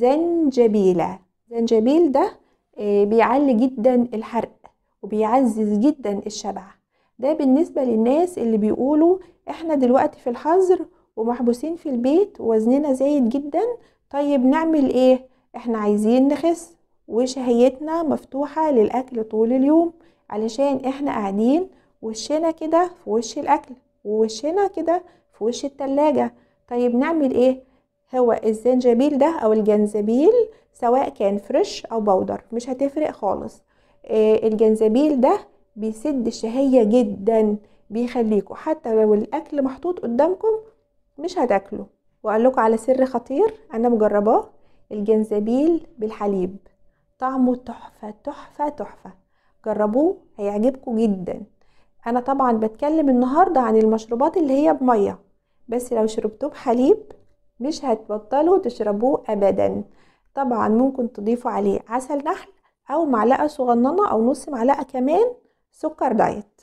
زنجبيلا زنجبيل ده بيعلي جدا الحرق وبيعزز جدا الشبع ده بالنسبة للناس اللي بيقولوا احنا دلوقتي في الحظر ومحبوسين في البيت ووزننا زايد جدا طيب نعمل ايه احنا عايزين نخس وشهيتنا مفتوحة للأكل طول اليوم علشان احنا قاعدين وشنا كده في وش الأكل ووشنا كده في وش التلاجة طيب نعمل ايه هو الزنجبيل ده او الجنزبيل سواء كان فريش او بودر مش هتفرق خالص إيه الجنزبيل ده بيسد الشهية جدا بيخليكوا حتى لو الأكل محطوط قدامكم مش هتاكلوا واقول لكم على سر خطير انا مجرباه الجنزبيل بالحليب طعمه تحفة تحفة تحفة جربوه هيعجبكم جدا انا طبعا بتكلم النهاردة عن المشروبات اللي هي بمية بس لو شربتوه بحليب مش هتبطلوا تشربوه ابدا طبعا ممكن تضيفوا عليه عسل نحل او معلقة صغننة او نص معلقة كمان سكر دايت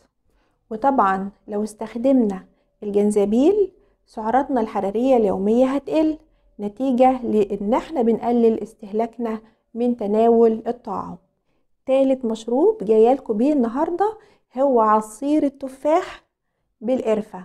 وطبعا لو استخدمنا الجنزبيل سعراتنا الحرارية اليومية هتقل نتيجة لان احنا بنقلل استهلاكنا من تناول الطعام تالت مشروب جايالكوا بيه النهاردة هو عصير التفاح بالقرفة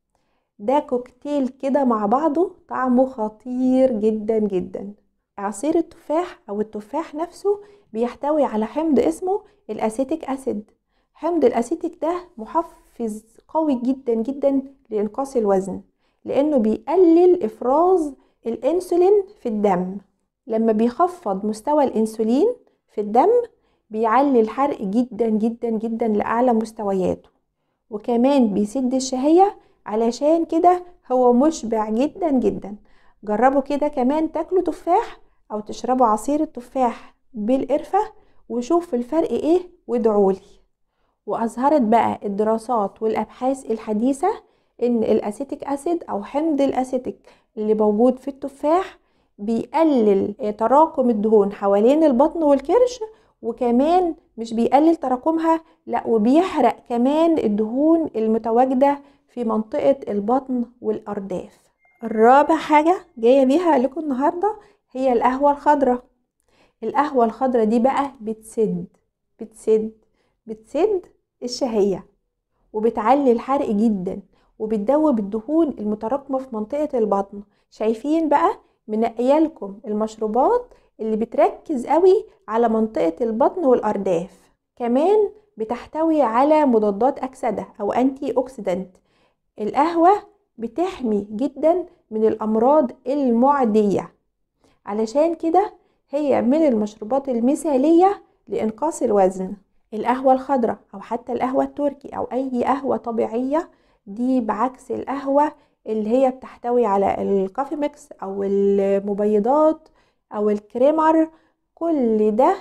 ده كوكتيل كده مع بعضه طعمه خطير جدا جدا عصير التفاح او التفاح نفسه بيحتوي على حمض اسمه الاسيتيك اسيد حمض الاسيتيك ده محفز قوي جدا جدا لانقاص الوزن لانه بيقلل افراز الانسولين في الدم لما بيخفض مستوى الانسولين في الدم بيعلي الحرق جدا جدا جدا لاعلى مستوياته وكمان بيسد الشهية علشان كده هو مشبع جدا جدا جربوا كده كمان تاكلوا تفاح او تشربوا عصير التفاح بالقرفة وشوفوا الفرق ايه وادعولي واظهرت بقى الدراسات والابحاث الحديثة ان الاسيتيك اسيد او حمض الاسيتيك اللي موجود في التفاح بيقلل تراكم الدهون حوالين البطن والكرش وكمان مش بيقلل تراكمها لا وبيحرق كمان الدهون المتواجدة في منطقة البطن والأرداف الرابع حاجة جاية بيها لكم النهاردة هي القهوة الخضراء القهوة الخضراء دي بقى بتسد بتسد بتسد الشهية وبتعلي الحرق جدا وبتدوب الدهون المتراكمة في منطقة البطن شايفين بقى منقيالكم المشروبات اللي بتركز قوي على منطقة البطن والأرداف كمان بتحتوي على مضادات أكسدة أو أنتي أوكسيدنت القهوة بتحمي جدا من الأمراض المعدية علشان كده هي من المشروبات المثالية لإنقاص الوزن القهوة الخضراء أو حتى القهوة التركي أو أي قهوة طبيعية دي بعكس القهوة اللي هي بتحتوي على الكافي ميكس أو المبيضات أو الكريمر كل ده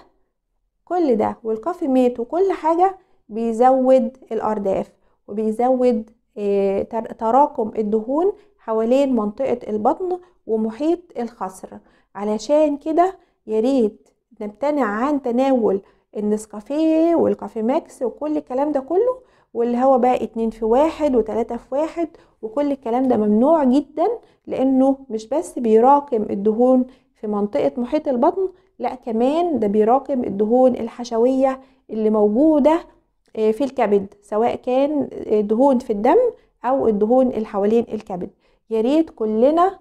كل ده والكافي ميت وكل حاجة بيزود الأرداف وبيزود تراكم الدهون حوالين منطقة البطن ومحيط الخصر علشان كده ياريت نمتنع عن تناول النسكافيه والكافي ماكس وكل الكلام ده كله واللي هو بقى اتنين في واحد وتلاتة في واحد وكل الكلام ده ممنوع جدا لانه مش بس بيراكم الدهون في منطقة محيط البطن لا كمان ده بيراكم الدهون الحشوية اللي موجودة في الكبد سواء كان دهون في الدم او الدهون اللي حوالين الكبد يا ريت كلنا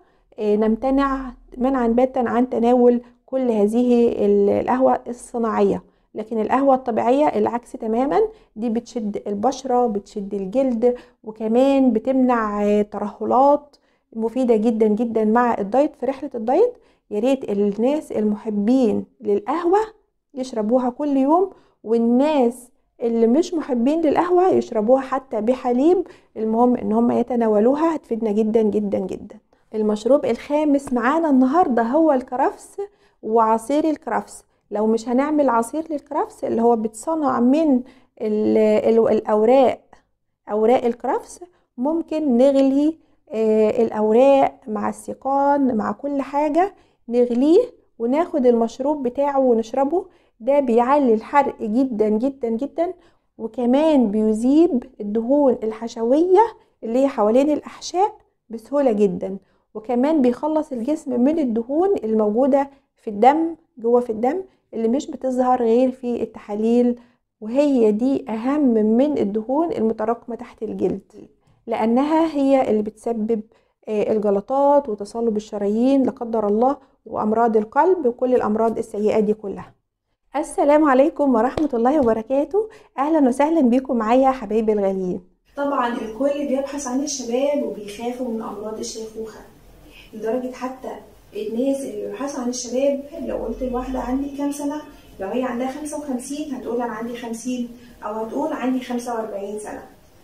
نمتنع منعا باتا عن تناول كل هذه القهوة الصناعية لكن القهوة الطبيعية العكس تماما دي بتشد البشرة بتشد الجلد وكمان بتمنع ترهلات مفيدة جدا جدا مع الدايت في رحلة الدايت يا ريت الناس المحبين للقهوة يشربوها كل يوم والناس اللي مش محبين للقهوة يشربوها حتى بحليب المهم ان هم يتناولوها هتفيدنا جدا جدا جدا المشروب الخامس معانا النهاردة هو الكرفس وعصير الكرفس لو مش هنعمل عصير للكرفس اللي هو بيتصنع من ال ال الأوراق أوراق الكرفس ممكن نغلي آه الأوراق مع السيقان مع كل حاجة نغليه وناخد المشروب بتاعه ونشربه ده بيعلي الحرق جدا جدا جدا وكمان بيذيب الدهون الحشوية اللي هي حوالين الأحشاء بسهولة جدا وكمان بيخلص الجسم من الدهون الموجودة في الدم جوه في الدم اللي مش بتظهر غير في التحاليل وهي دي أهم من الدهون المتراكمة تحت الجلد لأنها هي اللي بتسبب الجلطات وتصلب الشرايين لا قدر الله وأمراض القلب وكل الأمراض السيئة دي كلها السلام عليكم ورحمة الله وبركاته أهلا وسهلا بيكم معايا حبايبي الغاليين طبعا الكل بيبحث عن الشباب وبيخافوا من أمراض الشيخوخة لدرجة حتى الناس اللي بيبحثوا عن الشباب لو قلت لواحدة عندي كام سنة لو هي عندها خمسة وخمسين هتقول أنا عندي خمسين أو هتقول عندي خمسة وأربعين سنة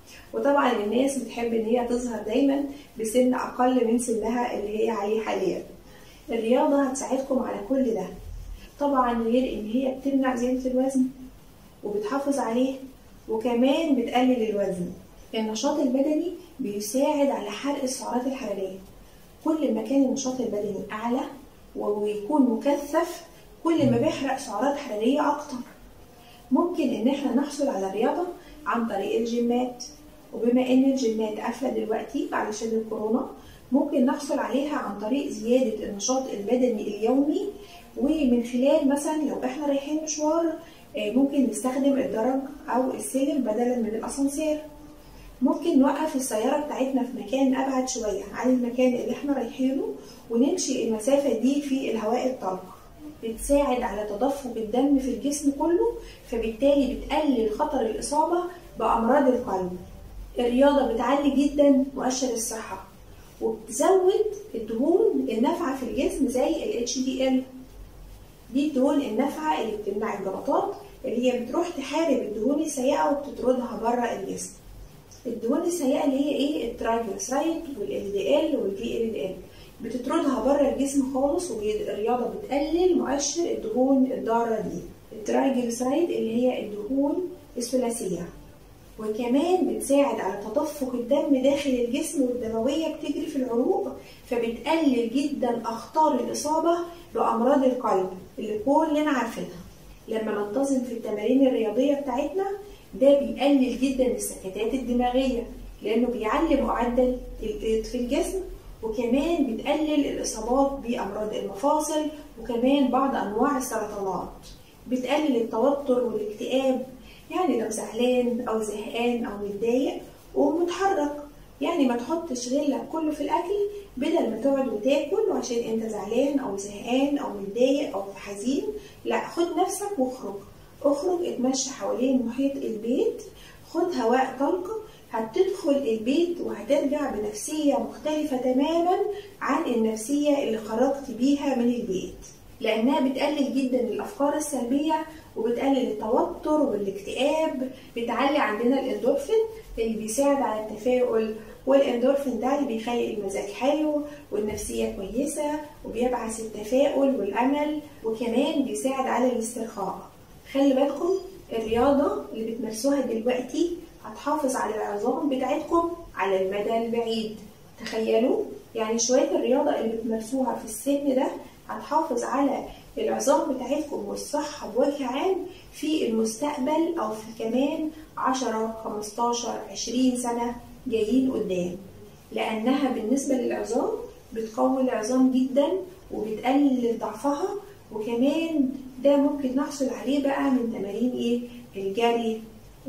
وطبعا الناس بتحب ان هي تظهر دايما بسن اقل من سنها اللي هي عليه حاليا الرياضة هتساعدكم على كل ده طبعا غير ان هي بتمنع زيادة الوزن وبتحافظ عليه وكمان بتقلل الوزن النشاط البدني بيساعد على حرق السعرات الحرارية كل ما كان النشاط البدني أعلى ويكون مكثف كل ما بيحرق سعرات حرارية أكتر ممكن إن احنا نحصل على الرياضة عن طريق الجيمات وبما إن الجيمات قافلة دلوقتي علشان الكورونا ممكن نحصل عليها عن طريق زيادة النشاط البدني اليومي ومن خلال مثلا لو احنا رايحين مشوار ممكن نستخدم الدرج أو السلم بدلا من الأسانسير ممكن نوقف السيارة بتاعتنا في مكان أبعد شوية عن المكان اللي احنا رايحينه ونمشي المسافة دي في الهواء الطلق بتساعد على تدفق الدم في الجسم كله فبالتالي بتقلل خطر الإصابة بأمراض القلب الرياضة بتعلي جدا مؤشر الصحة وبتزود الدهون النافعة في الجسم زي ال HDL دي الدهون النافعة اللي بتمنع الجلطات اللي هي بتروح تحارب الدهون السيئة وبتطردها بره الجسم الدهون السيئة اللي هي ايه الترايجليسرايد والال دي ال والفي ال دي ال بتطردها بره الجسم خالص والرياضة بتقلل مؤشر الدهون الضارة دي الترايجليسرايد اللي هي الدهون الثلاثية وكمان بتساعد على تدفق الدم داخل الجسم والدموية بتجري في العروق فبتقلل جدا أخطار الإصابة بأمراض القلب اللي كلنا عارفينها لما ننتظم في التمارين الرياضية بتاعتنا ده بيقلل جدا السكتات الدماغية لأنه بيعلي معدل الإيض في الجسم وكمان بتقلل الإصابات بأمراض المفاصل وكمان بعض أنواع السرطانات بتقلل التوتر والاكتئاب يعني لو زعلان أو زهقان أو متضايق ومتحرك يعني ما تحطش غلك كله في الأكل بدل ما تقعد وتاكل وعشان أنت زعلان أو زهقان أو متضايق أو حزين لا خد نفسك واخرج اخرج اتمشى حوالين محيط البيت خد هواء طلق هتدخل البيت وهترجع بنفسية مختلفة تماما عن النفسية اللي خرجت بيها من البيت لأنها بتقلل جدا الأفكار السلبية وبتقلل التوتر والاكتئاب بتعلي عندنا الاندورفين اللي بيساعد على التفاؤل والاندورفين ده اللي بيخلي المزاج حلو والنفسية كويسة وبيبعث التفاؤل والأمل وكمان بيساعد على الاسترخاء خلي بالكم الرياضة اللي بتمارسوها دلوقتي هتحافظ على العظام بتاعتكم على المدى البعيد تخيلوا يعني شوية الرياضة اللي بتمارسوها في السن ده هتحافظ على العظام بتاعتكم والصحة بوجه عام في المستقبل أو في كمان 10 15 20 سنة جايين قدام لأنها بالنسبة للعظام بتقوي العظام جدا وبتقلل ضعفها وكمان ده ممكن نحصل عليه بقى من تمارين ايه الجري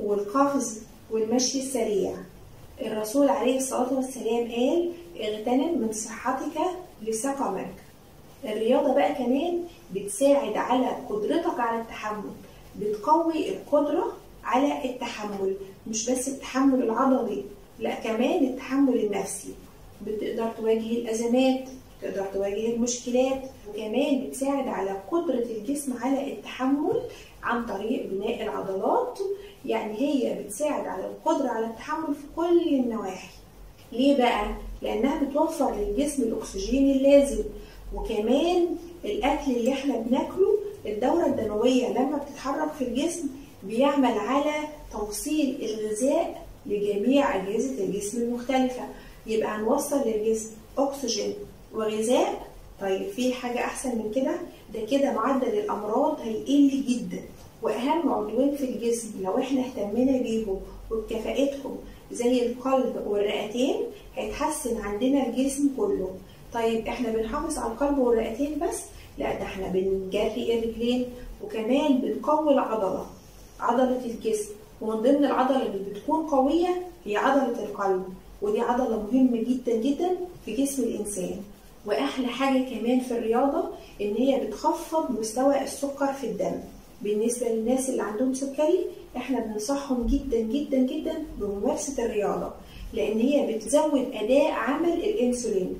والقفز والمشي السريع الرسول عليه الصلاة والسلام قال اغتنم من صحتك لسقمك الرياضة بقى كمان بتساعد على قدرتك على التحمل بتقوي القدرة على التحمل مش بس التحمل العضلي لا كمان التحمل النفسي بتقدر تواجه الأزمات تقدر تواجه المشكلات وكمان بتساعد على قدرة الجسم على التحمل عن طريق بناء العضلات يعني هي بتساعد على القدرة على التحمل في كل النواحي ليه بقى؟ لأنها بتوفر للجسم الأكسجين اللازم وكمان الأكل اللي احنا بناكله الدورة الدموية لما بتتحرك في الجسم بيعمل على توصيل الغذاء لجميع أجهزة الجسم المختلفة يبقى هنوصل للجسم أكسجين وغذاء طيب في حاجة أحسن من كده ده كده معدل الأمراض هيقل جدا وأهم عضوين في الجسم لو احنا اهتمينا بيهم وبكفاءتهم زي القلب والرئتين هيتحسن عندنا الجسم كله طيب احنا بنحافظ على القلب والرئتين بس لا ده احنا بنجري الرجلين وكمان بنقوي العضلة عضلة الجسم ومن ضمن العضلة اللي بتكون قوية هي عضلة القلب ودي عضلة مهمة جدا جدا في جسم الإنسان وأحلى حاجة كمان في الرياضة إن هي بتخفض مستوى السكر في الدم بالنسبة للناس اللي عندهم سكري احنا بننصحهم جدا جدا جدا بممارسة الرياضة لأن هي بتزود أداء عمل الأنسولين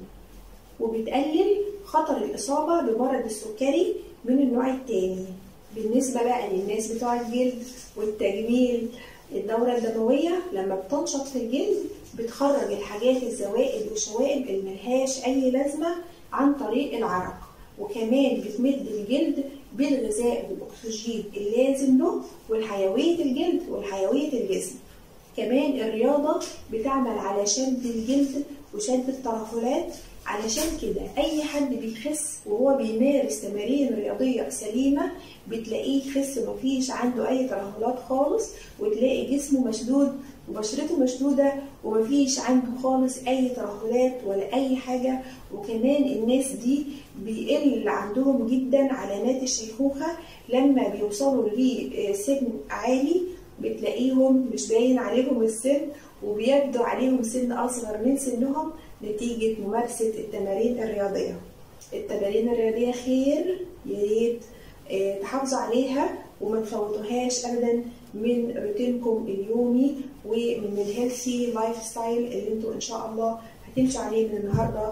وبتقلل خطر الإصابة بمرض السكري من النوع التاني بالنسبة بقى للناس بتوع الجلد والتجميل الدورة الدموية لما بتنشط في الجلد بتخرج الحاجات الزوائد والشوائب اللي ملهاش أي لازمة عن طريق العرق وكمان بتمد الجلد بالغذاء والأكسجين اللازم له والحيوية الجلد والحيوية الجسم كمان الرياضة بتعمل على شد الجلد وشد الترهلات علشان كده أي حد بيخس وهو بيمارس تمارين رياضية سليمة بتلاقيه يخس مفيش عنده أي ترهلات خالص وتلاقي جسمه مشدود وبشرته مشدودة ومفيش عنده خالص أي ترهلات ولا أي حاجة وكمان الناس دي بيقل عندهم جدا علامات الشيخوخة لما بيوصلوا لسن عالي بتلاقيهم مش باين عليهم السن وبيبدو عليهم سن أصغر من سنهم نتيجة ممارسة التمارين الرياضية التمارين الرياضية خير ياريت تحافظوا عليها وما تفوتوهاش ابدا من روتينكم اليومي ومن الهيلثي لايف ستايل اللي انتوا ان شاء الله هتمشوا عليه من النهارده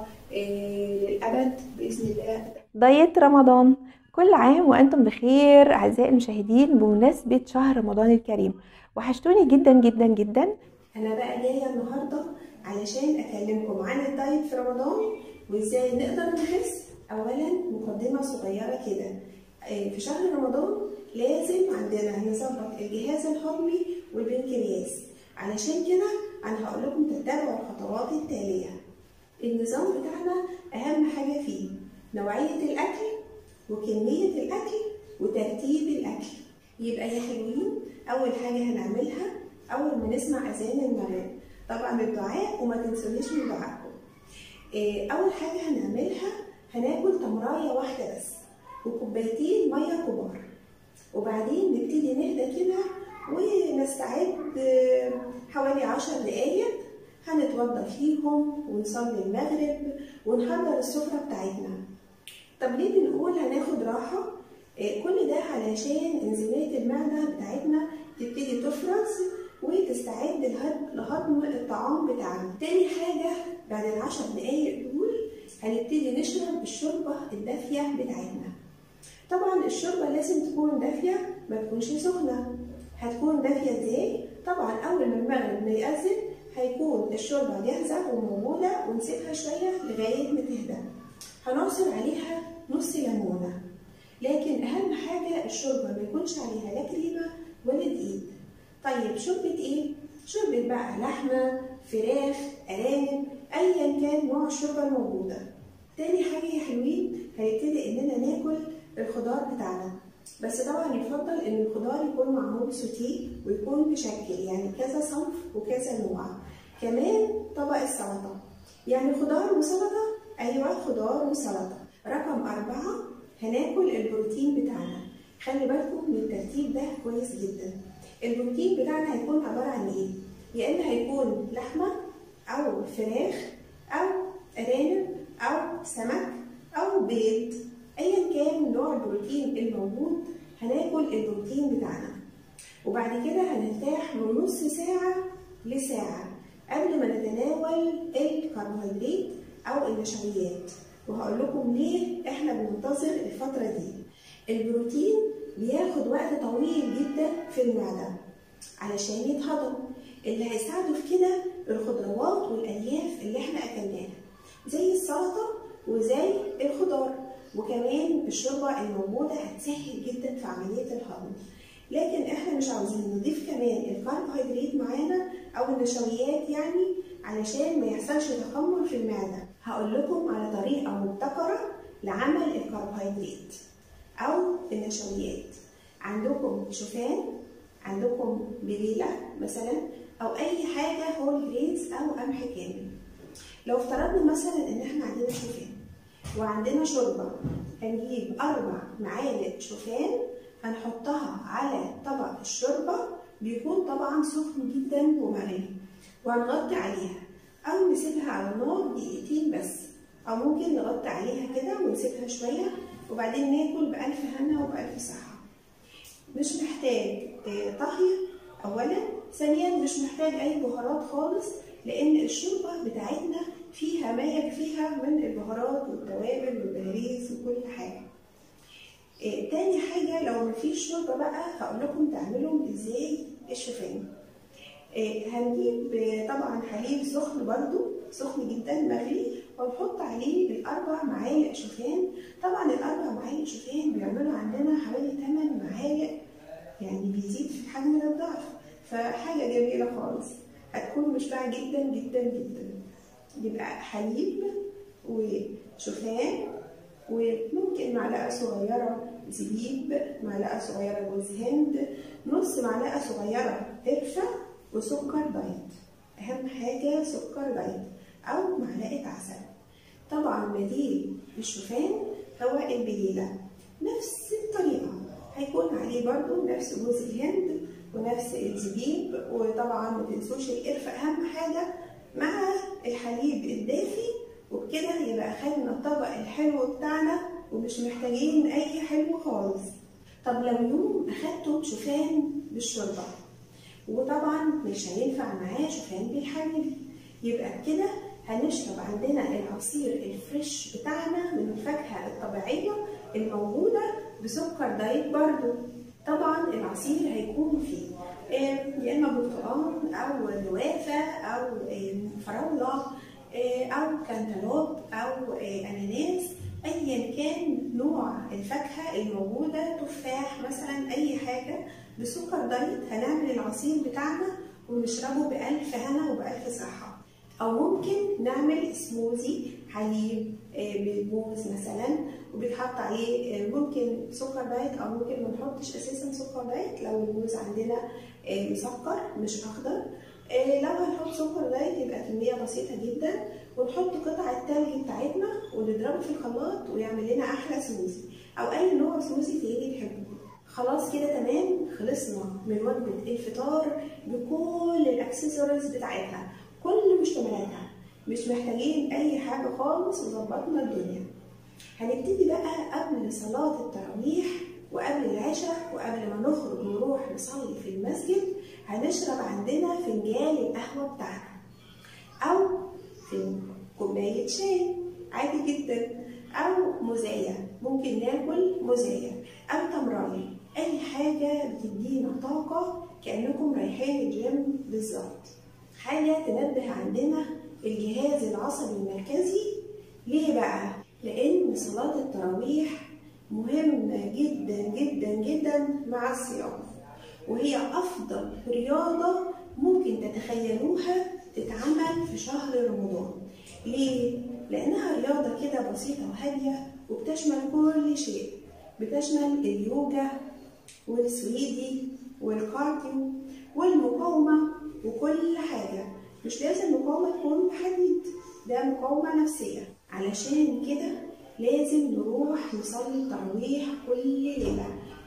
للابد باذن الله دايت رمضان كل عام وانتم بخير اعزائي المشاهدين بمناسبه شهر رمضان الكريم وحشتوني جدا جدا جدا انا بقى جايه النهارده علشان اكلمكم عن الدايت في رمضان وازاي نقدر نخس اولا مقدمه صغيره كده في شهر رمضان لازم عندنا نظبط الجهاز الهضمي والبنكرياس علشان كده انا هقول لكم تتبعوا الخطوات التاليه النظام بتاعنا اهم حاجه فيه نوعيه الاكل وكميه الاكل وترتيب الاكل يبقى يا حلوين اول حاجه هنعملها اول ما نسمع اذان المغرب طبعا الدعاء وما تنسونيش من دعائكم اول حاجه هنعملها هناكل تمرايه واحده بس وكوبايتين ميه كبار وبعدين نبتدي نهدى كده ونستعد حوالي عشر دقايق هنتوضى فيهم ونصلي المغرب ونحضر السفرة بتاعتنا طب ليه بنقول هناخد راحة كل ده علشان انزيمات المعدة بتاعتنا تبتدي تفرز وتستعد لهضم الطعام بتاعنا تاني حاجة بعد العشر دقايق دول هنبتدي نشرب الشوربة الدافية بتاعتنا طبعا الشوربة لازم تكون دافية ما تكونش سخنة هتكون دافية ازاي؟ طبعا أول ما المغرب ما يأذن هيكون الشوربة جاهزة وموجودة ونسيبها شوية لغاية ما تهدى هنعصر عليها نص ليمونة لكن أهم حاجة الشوربة ما يكونش عليها لا كريمة ولا دقيق طيب شوربة ايه؟ شوربة بقى لحمة فراخ أرانب أيا كان نوع الشوربة الموجودة تاني حاجة يا حلوين هنبتدي إننا ناكل الخضار بتاعنا بس طبعا يفضل ان الخضار يكون معمول سوتيه ويكون مشكل يعني كذا صنف وكذا نوع كمان طبق السلطه يعني خضار وسلطه ايوه خضار وسلطه رقم أربعة هناكل البروتين بتاعنا خلي بالكم من الترتيب ده كويس جدا البروتين بتاعنا هيكون عباره عن ايه يا اما هيكون لحمه او فراخ او ارانب او سمك او بيض ايا كان نوع البروتين الموجود هناكل البروتين بتاعنا وبعد كده هنرتاح من نص ساعة لساعة قبل ما نتناول الكربوهيدرات أو النشويات وهقول لكم ليه احنا بننتظر الفترة دي البروتين بياخد وقت طويل جدا في المعدة علشان يتهضم اللي هيساعده في كده الخضروات والألياف اللي احنا أكلناها زي السلطة وزي الخضار وكمان الشوربة الموجودة هتسهل جدا في عملية الهضم لكن احنا مش عاوزين نضيف كمان الكربوهيدرات معانا او النشويات يعني علشان ما يحصلش تخمر في المعدة هقول لكم على طريقة مبتكرة لعمل الكربوهيدرات او النشويات عندكم شوفان عندكم بليلة مثلا او اي حاجة هول جرينز او قمح كامل لو افترضنا مثلا ان احنا عندنا شوفان وعندنا شوربة هنجيب أربع معالق شوفان هنحطها على طبق الشوربة بيكون طبعا سخن جدا ومغلي وهنغطي عليها أو نسيبها على النار دقيقتين بس أو ممكن نغطي عليها كده ونسيبها شوية وبعدين ناكل بألف هنا وبألف صحة مش محتاج طهي أولا ثانيا مش محتاج أي بهارات خالص لأن الشوربة بتاعتنا فيها ما يكفيها من البهارات والتوابل والبهاريز وكل حاجة إيه تاني حاجة لو مفيش شوربة بقى هقول لكم تعملوا ازاي الشوفان آه، هنجيب آه، طبعا حليب سخن برضو سخن جدا مغلي ونحط عليه الاربع معالق شوفان طبعا الاربع معالق شوفان بيعملوا عندنا حوالي 8 معالق يعني بيزيد في الحجم ده الضعف فحاجه جميله خالص هتكون مشبعه جدا جدا جدا يبقى حليب وشوفان وممكن معلقه صغيره زبيب معلقه صغيره جوز هند نص معلقه صغيره قرفه وسكر دايت اهم حاجه سكر دايت او معلقه عسل طبعا بديل الشوفان هو البليله نفس الطريقه هيكون عليه برضو نفس جوز الهند ونفس الزبيب وطبعا ما تنسوش القرفه اهم حاجه مع الحليب الدافي وبكده يبقى خدنا الطبق الحلو بتاعنا ومش محتاجين اي حلو خالص طب لو يوم اخدته شوفان بالشوربه وطبعا مش هينفع معاه شوفان بالحليب يبقى كده هنشرب عندنا العصير الفريش بتاعنا من الفاكهه الطبيعيه الموجوده بسكر دايت برضو طبعا العصير هيكون فيه آه، يا اما برتقال او جوافه او آه، فراوله آه، او كانتالوب او اناناس ايا كان نوع الفاكهه الموجوده تفاح مثلا اي حاجه بسكر دايت هنعمل العصير بتاعنا ونشربه بألف هنا وبألف صحة أو ممكن نعمل سموزي حليب بالموز مثلا وبيتحط عليه ممكن سكر دايت أو ممكن ما نحطش أساسا سكر دايت لو الموز عندنا مسكر مش أخضر لو هنحط سكر دايت يبقى كمية بسيطة جدا ونحط قطع التلج بتاعتنا ونضربه في الخلاط ويعمل لنا أحلى سموزي أو أي نوع سموزي تاني نحبه خلاص كده تمام خلصنا من وجبة الفطار بكل الاكسسوارز بتاعتها كل مشتملاتها مش محتاجين اي حاجة خالص وظبطنا الدنيا هنبتدي بقى قبل صلاة التراويح وقبل العشاء وقبل ما نخرج نروح نصلي في المسجد هنشرب عندنا فنجان القهوة بتاعنا أو في كوباية شاي عادي جدا أو مزايا ممكن ناكل مزايا أو تمراية أي حاجة بتدينا طاقة كأنكم رايحين الجيم بالظبط حاجة تنبه عندنا الجهاز العصبي المركزي ليه بقى؟ لأن صلاة التراويح مهمة جدا جدا جدا مع الصيام وهي أفضل رياضة ممكن تتخيلوها تتعمل في شهر رمضان ليه؟ لأنها رياضة كده بسيطة وهادية وبتشمل كل شيء بتشمل اليوجا والسويدي والكارديو والمقاومة وكل حاجة مش لازم مقاومة تكون حديد ده مقاومة نفسية علشان كده لازم نروح نصلي التراويح كل ليلة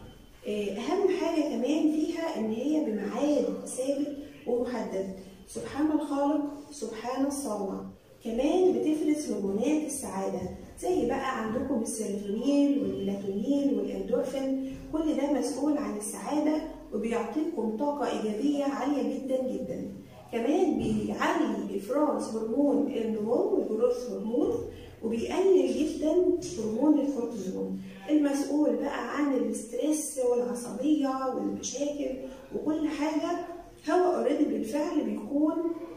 أهم حاجة كمان فيها إن هي بميعاد ثابت ومحدد سبحان الخالق سبحان الصانع كمان بتفرز هرمونات السعادة زي بقى عندكم السيروتونين والميلاتونين والاندورفين كل ده مسؤول عن السعادة وبيعطيكم طاقة إيجابية عالية جدا جدا كمان بيعلي إفراز هرمون النمو والجروث هرمون وبيقلل جدا هرمون الكورتيزون المسؤول بقى عن الاسترس والعصبية والمشاكل وكل حاجة هو اوريدي بالفعل بيكون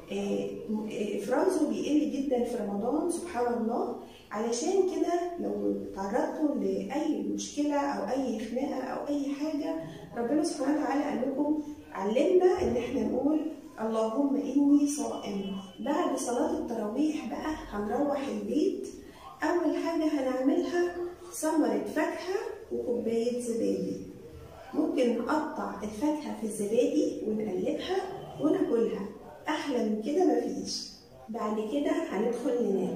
افرازه بيقل جدا في رمضان سبحان الله علشان كده لو تعرضتوا لاي مشكله او اي خناقه او اي حاجه ربنا سبحانه وتعالى قال لكم علمنا ان احنا نقول اللهم اني صائم بعد صلاه التراويح بقى هنروح البيت اول حاجه هنعملها ثمره فاكهه وكوبايه زبادي ممكن نقطع الفاكهه في الزبادي ونقلبها وناكلها احلى من كده مفيش بعد كده هندخل ننام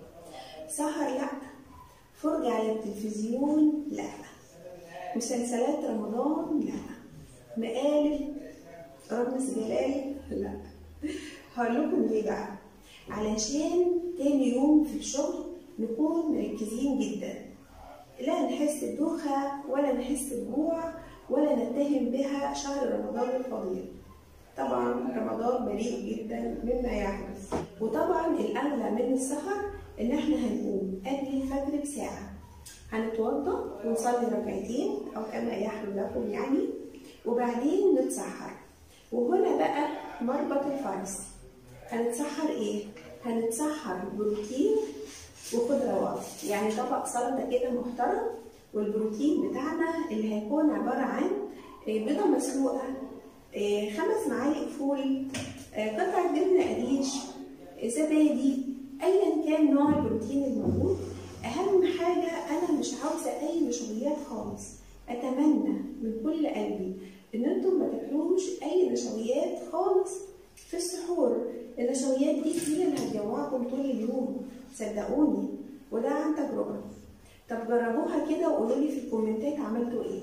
سهر لا فرجة على التلفزيون لا مسلسلات رمضان لا مقالب رامز جلال لا هقول لكم ليه بقى علشان تاني يوم في الشغل نكون مركزين جدا لا نحس بدوخة ولا نحس بجوع ولا نتهم بها شهر رمضان الفضيل طبعا رمضان بريء جدا مما يحدث وطبعا الاغلى من السهر ان احنا هنقوم قبل الفجر بساعه هنتوضا ونصلي ركعتين او كما يحلو لكم يعني وبعدين نتسحر وهنا بقى مربط الفرس هنتسحر ايه هنتسحر بروتين وخضروات يعني طبق سلطه كده محترم والبروتين بتاعنا اللي هيكون عباره عن بيضه مسلوقه خمس معالق فول قطعه جبنه قريش زبادي ايا كان نوع البروتين الموجود اهم حاجه انا مش عاوزه اي نشويات خالص اتمنى من كل قلبي ان انتم ما تاكلوش اي نشويات خالص في السحور النشويات دي هي اللي هتجوعكم طول اليوم صدقوني وده عن تجربه طب جربوها كده وقولوا لي في الكومنتات عملتوا ايه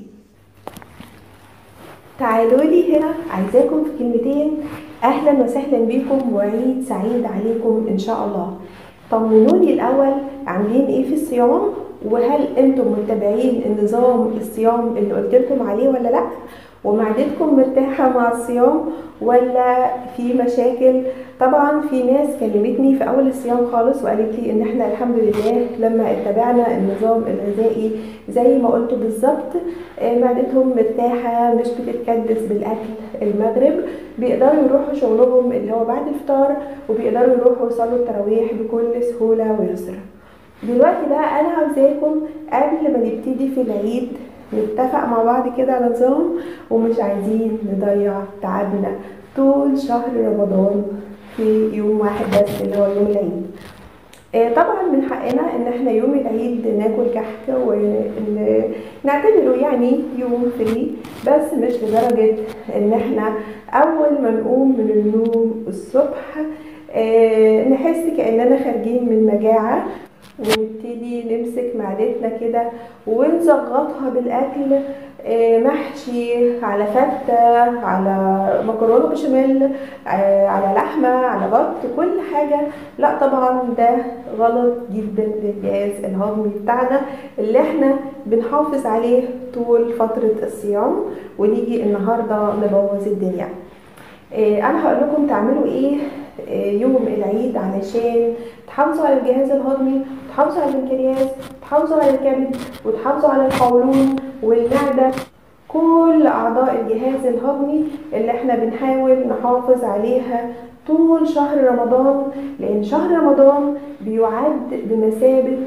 تعالوا لي هنا عايزاكم في كلمتين اهلا وسهلا بكم وعيد سعيد عليكم ان شاء الله طمنوني الاول عاملين ايه في الصيام وهل انتم متبعين النظام الصيام اللي قلت لكم عليه ولا لا ومعدتكم مرتاحه مع الصيام ولا في مشاكل طبعا في ناس كلمتني في اول الصيام خالص وقالت لي ان احنا الحمد لله لما اتبعنا النظام الغذائي زي ما قلت بالظبط معدتهم مرتاحه مش بتتكدس بالاكل المغرب بيقدروا يروحوا شغلهم اللي هو بعد الفطار وبيقدروا يروحوا يصلوا التراويح بكل سهوله ويسر دلوقتي بقى انا عاوزاكم قبل ما نبتدي في العيد نتفق مع بعض كده على نظام ومش عايزين نضيع تعبنا طول شهر رمضان في يوم واحد بس اللي هو يوم العيد طبعا من حقنا ان احنا يوم العيد ناكل كحك ونعتبره يعني يوم فري بس مش لدرجة ان احنا اول ما نقوم من النوم الصبح نحس كأننا خارجين من مجاعة ونبتدي نمسك معدتنا كده ونزغطها بالاكل محشي على فته على مكرونه بشاميل على لحمه على بط كل حاجه لا طبعا ده غلط جدا للجهاز الهضمي بتاعنا اللي احنا بنحافظ عليه طول فتره الصيام ونيجي النهارده نبوظ الدنيا انا هقول لكم تعملوا ايه يوم العيد علشان تحافظوا على الجهاز الهضمي تحافظوا على البنكرياس تحافظوا على الكبد وتحافظوا على القولون والمعدة كل أعضاء الجهاز الهضمي اللي احنا بنحاول نحافظ عليها طول شهر رمضان لأن شهر رمضان بيعد بمثابة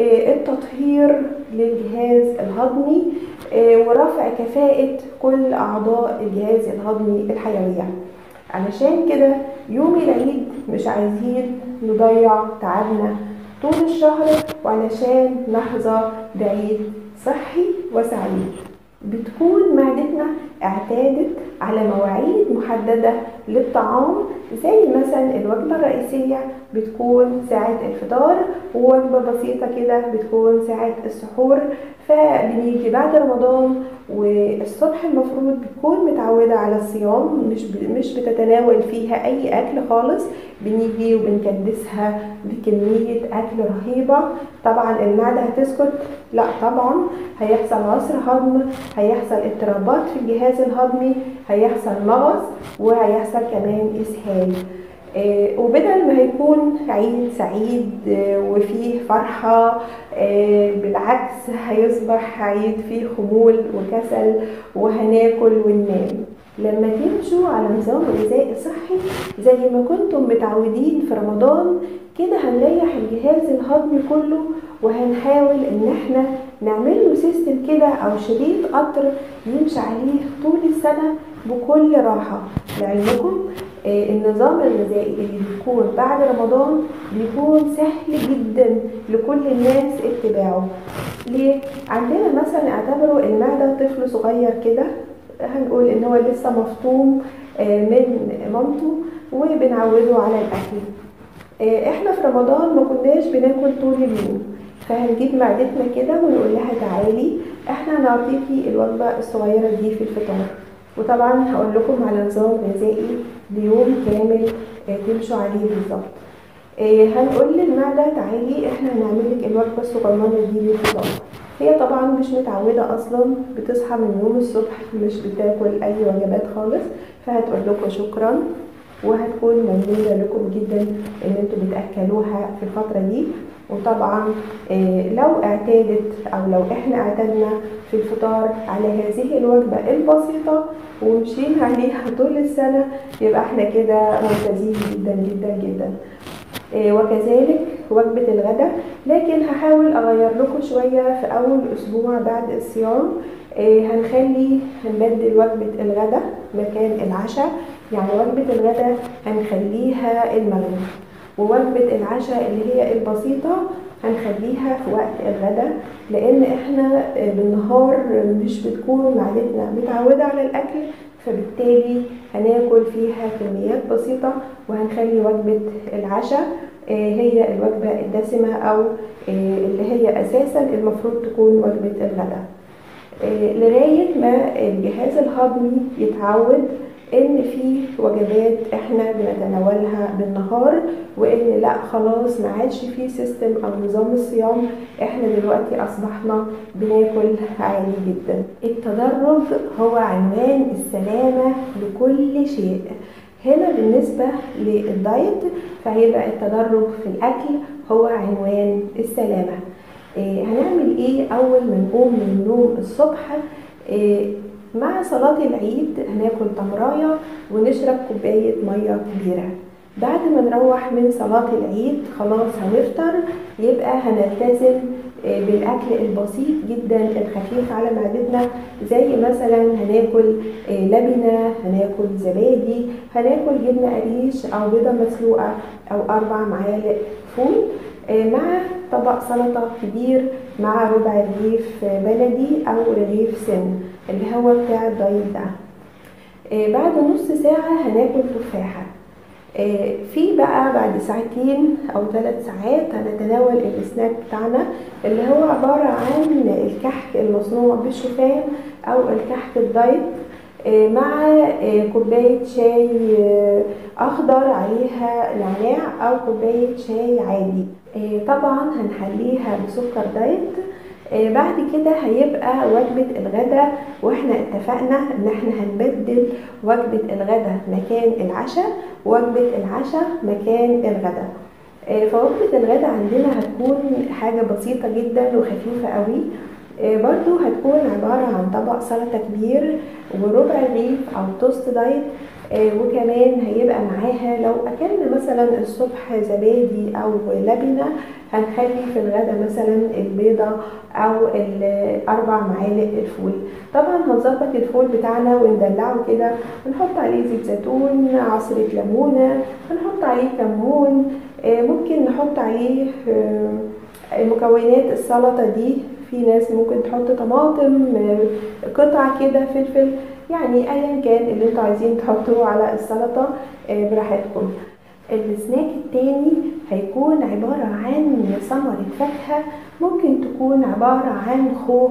التطهير للجهاز الهضمي ورفع كفاءة كل أعضاء الجهاز الهضمي الحيوية علشان كده يوم العيد مش عايزين نضيع تعبنا طول الشهر وعلشان نحظى بعيد صحي وسعيد بتكون معدتنا اعتادت على مواعيد محددة للطعام زي مثلا الوجبة الرئيسية بتكون ساعة الفطار ووجبة بسيطة كده بتكون ساعة السحور فبنيجي بعد رمضان والصبح المفروض بتكون متعودة على الصيام مش مش بتتناول فيها أي أكل خالص بنيجي وبنكدسها بكمية أكل رهيبة طبعا المعدة هتسكت لا طبعا هيحصل عسر هضم هيحصل اضطرابات في الجهاز الهضمي هيحصل مغص وهيحصل كمان إسهال آه وبدل ما هيكون عيد سعيد آه وفيه فرحة آه بالعكس هيصبح عيد فيه خمول وكسل وهناكل وننام لما تمشوا على نظام غذائي صحي زي ما كنتم متعودين في رمضان كده هنريح الجهاز الهضمي كله وهنحاول ان احنا نعمل له سيستم كده او شريط قطر يمشي عليه طول السنه بكل راحه لعلمكم النظام الغذائي اللي بيكون بعد رمضان بيكون سهل جدا لكل الناس اتباعه ليه عندنا مثلا اعتبروا المعده طفل صغير كده هنقول ان هو لسه مفطوم من مامته وبنعوده على الاكل احنا في رمضان ما كناش بناكل طول اليوم فهنجيب معدتنا كده ونقول لها تعالي احنا هنعطيكي الوجبه الصغيره دي في الفطار وطبعا هقول لكم على نظام غذائي ليوم كامل تمشوا عليه بالظبط هنقول للمعدة تعالي احنا هنعمل لك الوجبة الصغننة دي للفطار هي طبعا مش متعودة اصلا بتصحى من يوم الصبح مش بتاكل اي وجبات خالص فهتقول لكم شكرا وهتكون ممنونة لكم جدا ان انتوا بتاكلوها في الفترة دي وطبعا لو اعتادت او لو احنا اعتدنا في الفطار على هذه الوجبة البسيطة ومشينا عليها طول السنة يبقى احنا كده ممتازين جدا جدا جدا وكذلك وجبة الغداء لكن هحاول اغير لكم شوية في اول اسبوع بعد الصيام هنخلي هنبدل وجبة الغداء مكان العشاء يعني وجبة الغداء هنخليها المغرب ووجبة العشاء اللي هي البسيطة هنخليها في وقت الغداء لان احنا بالنهار مش بتكون معدتنا متعودة على الاكل فبالتالي هناكل فيها كميات بسيطة وهنخلي وجبة العشاء هي الوجبة الدسمة او اللي هي اساسا المفروض تكون وجبة الغداء لغاية ما الجهاز الهضمي يتعود ان في وجبات احنا بنتناولها بالنهار وان لا خلاص ما عادش في سيستم او نظام الصيام احنا دلوقتي اصبحنا بناكل عادي جدا التدرج هو عنوان السلامة لكل شيء هنا بالنسبة للدايت فهيبقى التدرج في الاكل هو عنوان السلامة إيه هنعمل ايه اول ما نقوم من النوم الصبح إيه مع صلاة العيد هناكل تمراية ونشرب كوباية مية كبيرة بعد ما نروح من صلاة العيد خلاص هنفطر يبقى هنلتزم بالأكل البسيط جدا الخفيف على معدتنا زي مثلا هناكل لبنة هناكل زبادي هناكل جبنة قريش أو بيضة مسلوقة أو أربع معالق فول مع طبق سلطة كبير مع ربع رغيف بلدي أو رغيف سن اللي هو بتاع الدايت ده بعد نص ساعة هناكل تفاحة في بقى بعد ساعتين او ثلاث ساعات هنتناول السناك بتاعنا اللي هو عبارة عن الكحك المصنوع بالشوفان او الكحك الدايت مع كوباية شاي أخضر عليها نعناع أو كوباية شاي عادي طبعا هنحليها بسكر دايت بعد كده هيبقى وجبة الغداء واحنا اتفقنا ان احنا هنبدل وجبة الغداء مكان العشاء وجبة العشاء مكان الغداء فوجبة الغداء عندنا هتكون حاجة بسيطة جدا وخفيفة قوي برضو هتكون عبارة عن طبق سلطة كبير وربع رغيف أو توست دايت وكمان هيبقى معاها لو أكلنا مثلا الصبح زبادي أو لبنة هنخلي في الغدا مثلا البيضة أو الأربع معالق الفول طبعا هنظبط الفول بتاعنا وندلعه كده ونحط عليه زيت زيتون عصرة ليمونة هنحط عليه كمون ممكن نحط عليه مكونات السلطة دي في ناس ممكن تحط طماطم قطع كده فلفل يعني ايا كان اللي انتوا عايزين تحطوه على السلطه براحتكم السناك التاني هيكون عبارة عن ثمرة فاكهة ممكن تكون عبارة عن خوخ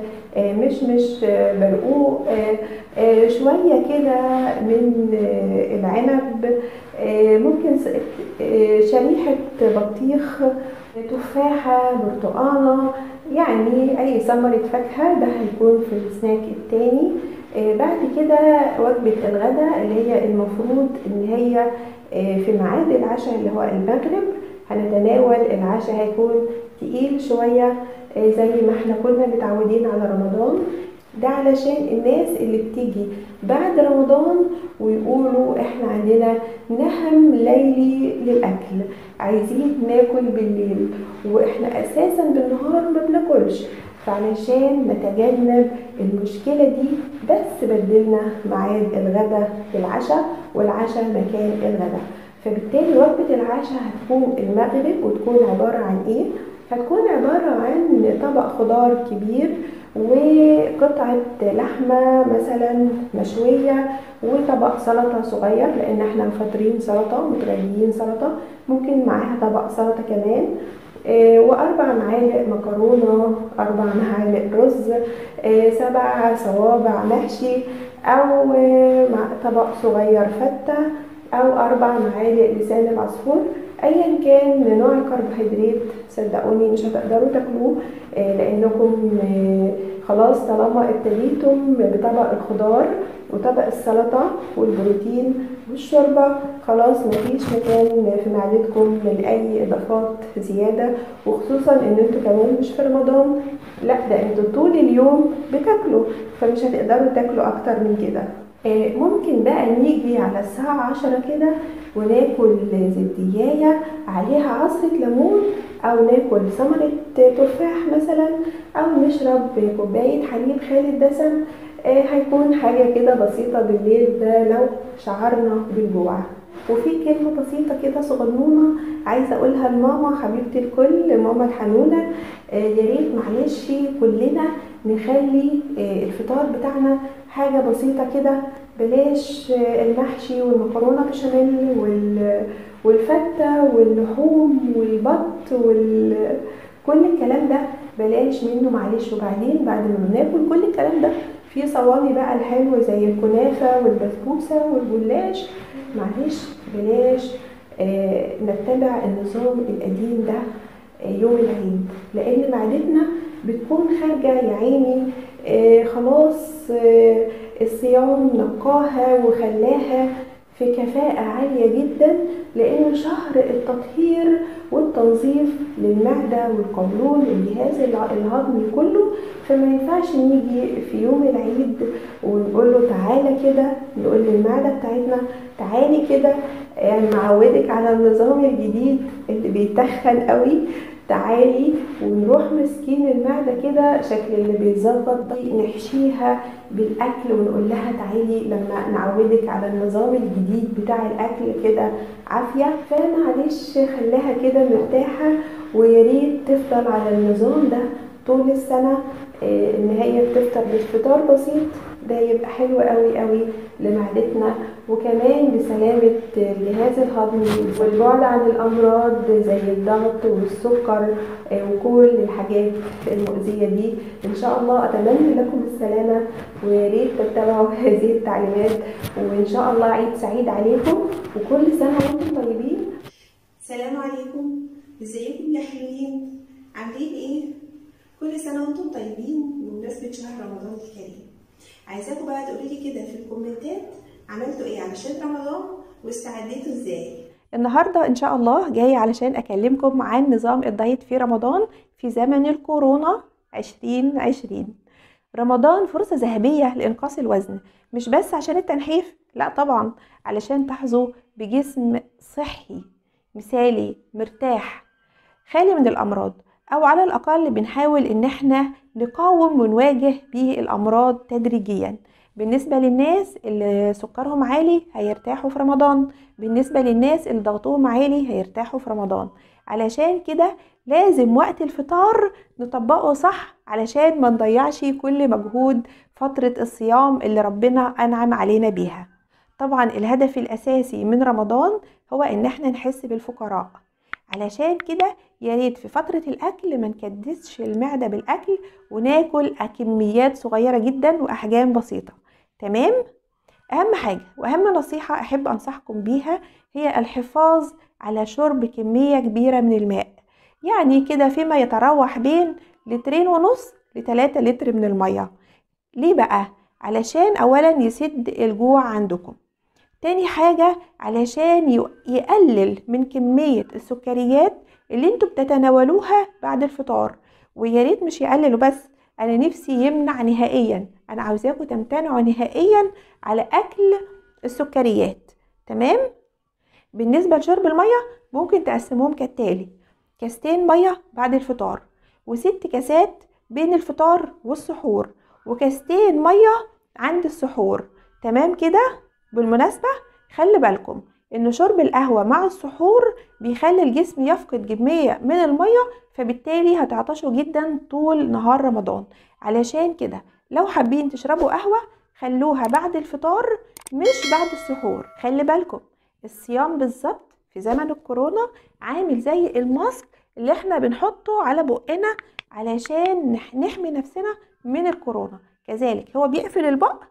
مشمش برقوق شوية كده من العنب ممكن شريحة بطيخ تفاحة برتقانة يعني أي ثمرة فاكهة ده هيكون في السناك التاني بعد كده وجبة الغداء اللي هي المفروض ان هي في ميعاد العشاء اللي هو المغرب هنتناول العشاء هيكون تقيل شوية زي ما احنا كنا متعودين على رمضان ده علشان الناس اللي بتيجي بعد رمضان ويقولوا احنا عندنا نهم ليلي للاكل عايزين ناكل بالليل واحنا اساسا بالنهار ما بناكلش فعلشان نتجنب المشكلة دي بس بدلنا ميعاد الغدا العشاء والعشاء مكان الغدا فبالتالي وجبة العشاء هتكون المغرب وتكون عبارة عن ايه؟ هتكون عبارة عن طبق خضار كبير وقطعة لحمة مثلا مشوية وطبق سلطة صغير لأن احنا مفطرين سلطة متغديين سلطة ممكن معاها طبق سلطة كمان وأربع معالق مكرونة أربع معالق رز سبع صوابع محشي أو مع طبق صغير فتة أو أربع معالق لسان العصفور ايا كان نوع الكربوهيدرات صدقوني مش هتقدروا تاكلوه لانكم خلاص طالما ابتديتم بطبق الخضار وطبق السلطة والبروتين والشوربة خلاص مفيش مكان في معدتكم لأي إضافات زيادة وخصوصا إن انتوا كمان مش في رمضان لا ده انتوا طول اليوم بتاكلوا فمش هتقدروا تاكلوا أكتر من كده آه، ممكن بقى نيجي على الساعة عشرة كده وناكل زبدياية عليها عصرة ليمون أو ناكل ثمرة تفاح مثلا أو نشرب كوباية حليب خالي الدسم آه، هيكون حاجة كده بسيطة بالليل ده لو شعرنا بالجوع وفي كلمة بسيطة كده صغنونة عايزة أقولها لماما حبيبة الكل ماما الحنونة آه، يا ريت معلش كلنا نخلي آه، الفطار بتاعنا حاجة بسيطة كده بلاش آه، المحشي والمكرونة بشاميل وال والفتة واللحوم والبط وال كل الكلام ده بلاش منه معلش وبعدين بعد ما بناكل كل الكلام ده في صواني بقى الحلو زي الكنافة والبسبوسة والجلاش معلش بلاش آه نتبع النظام القديم ده آه يوم العيد لأن معدتنا بتكون خارجة يا عيني آه خلاص آه الصيام نقاها وخلاها في كفاءة عالية جدا لأنه شهر التطهير والتنظيف للمعدة والقولون الجهاز الع- الهضمي كله فما ينفعش نيجي في يوم العيد ونقول له تعالى كده نقول للمعدة بتاعتنا تعالي كده يعني معودك على النظام الجديد اللي بيتخن قوي تعالي ونروح ماسكين المعدة كده شكل اللي بيتظبط دي نحشيها بالأكل ونقول لها تعالي لما نعودك على النظام الجديد بتاع الأكل كده عافية فمعلش خليها كده مرتاحة ويا ريت تفضل على النظام ده طول السنة آه، ان هي بتفطر بفطار بسيط ده يبقى حلو قوي قوي لمعدتنا وكمان لسلامة الجهاز الهضمي والبعد عن الأمراض زي الضغط والسكر آه، وكل الحاجات المؤذية دي إن شاء الله أتمنى لكم السلامة ويا ريت تتبعوا هذه التعليمات وإن شاء الله عيد سعيد عليكم وكل سنة وأنتم طيبين السلام عليكم ازيكم يا حلوين عاملين ايه كل سنه وانتم طيبين بمناسبه شهر رمضان الكريم عايزاكم بقى تقولوا لي كده في الكومنتات عملتوا ايه علشان رمضان واستعديتوا ازاي النهارده ان شاء الله جاي علشان اكلمكم عن نظام الدايت في رمضان في زمن الكورونا 2020 رمضان فرصة ذهبية لإنقاص الوزن مش بس عشان التنحيف لا طبعا علشان تحظوا بجسم صحي مثالي مرتاح خالي من الأمراض أو على الأقل بنحاول إن احنا نقاوم ونواجه بيه الأمراض تدريجيا بالنسبة للناس اللي سكرهم عالي هيرتاحوا في رمضان بالنسبة للناس اللي ضغطهم عالي هيرتاحوا في رمضان علشان كده لازم وقت الفطار نطبقه صح علشان ما نضيعش كل مجهود فترة الصيام اللي ربنا أنعم علينا بيها طبعا الهدف الأساسي من رمضان هو إن احنا نحس بالفقراء علشان كده يا ريت في فترة الأكل ما نكدسش المعدة بالأكل وناكل كميات صغيرة جدا وأحجام بسيطة تمام؟ أهم حاجة وأهم نصيحة أحب أنصحكم بيها هي الحفاظ على شرب كمية كبيرة من الماء يعني كده فيما يتراوح بين لترين ونص لتلاتة لتر من المية ليه بقى؟ علشان أولا يسد الجوع عندكم تاني حاجة علشان ي- يقلل من كمية السكريات اللي انتوا بتتناولوها بعد الفطار ويا ريت مش يقللوا بس انا نفسي يمنع نهائيا انا عاوزاكم تمتنعوا نهائيا على اكل السكريات تمام بالنسبة لشرب المية ممكن تقسموهم كالتالي كاستين مية بعد الفطار وست كاسات بين الفطار والسحور وكاستين مية عند السحور تمام كده بالمناسبة خلي بالكم ان شرب القهوة مع السحور بيخلي الجسم يفقد كمية من المية فبالتالي هتعطشوا جدا طول نهار رمضان علشان كده لو حابين تشربوا قهوة خلوها بعد الفطار مش بعد السحور خلي بالكم الصيام بالظبط في زمن الكورونا عامل زي الماسك اللي احنا بنحطه على بقنا علشان نح- نحمي نفسنا من الكورونا كذلك هو بيقفل البق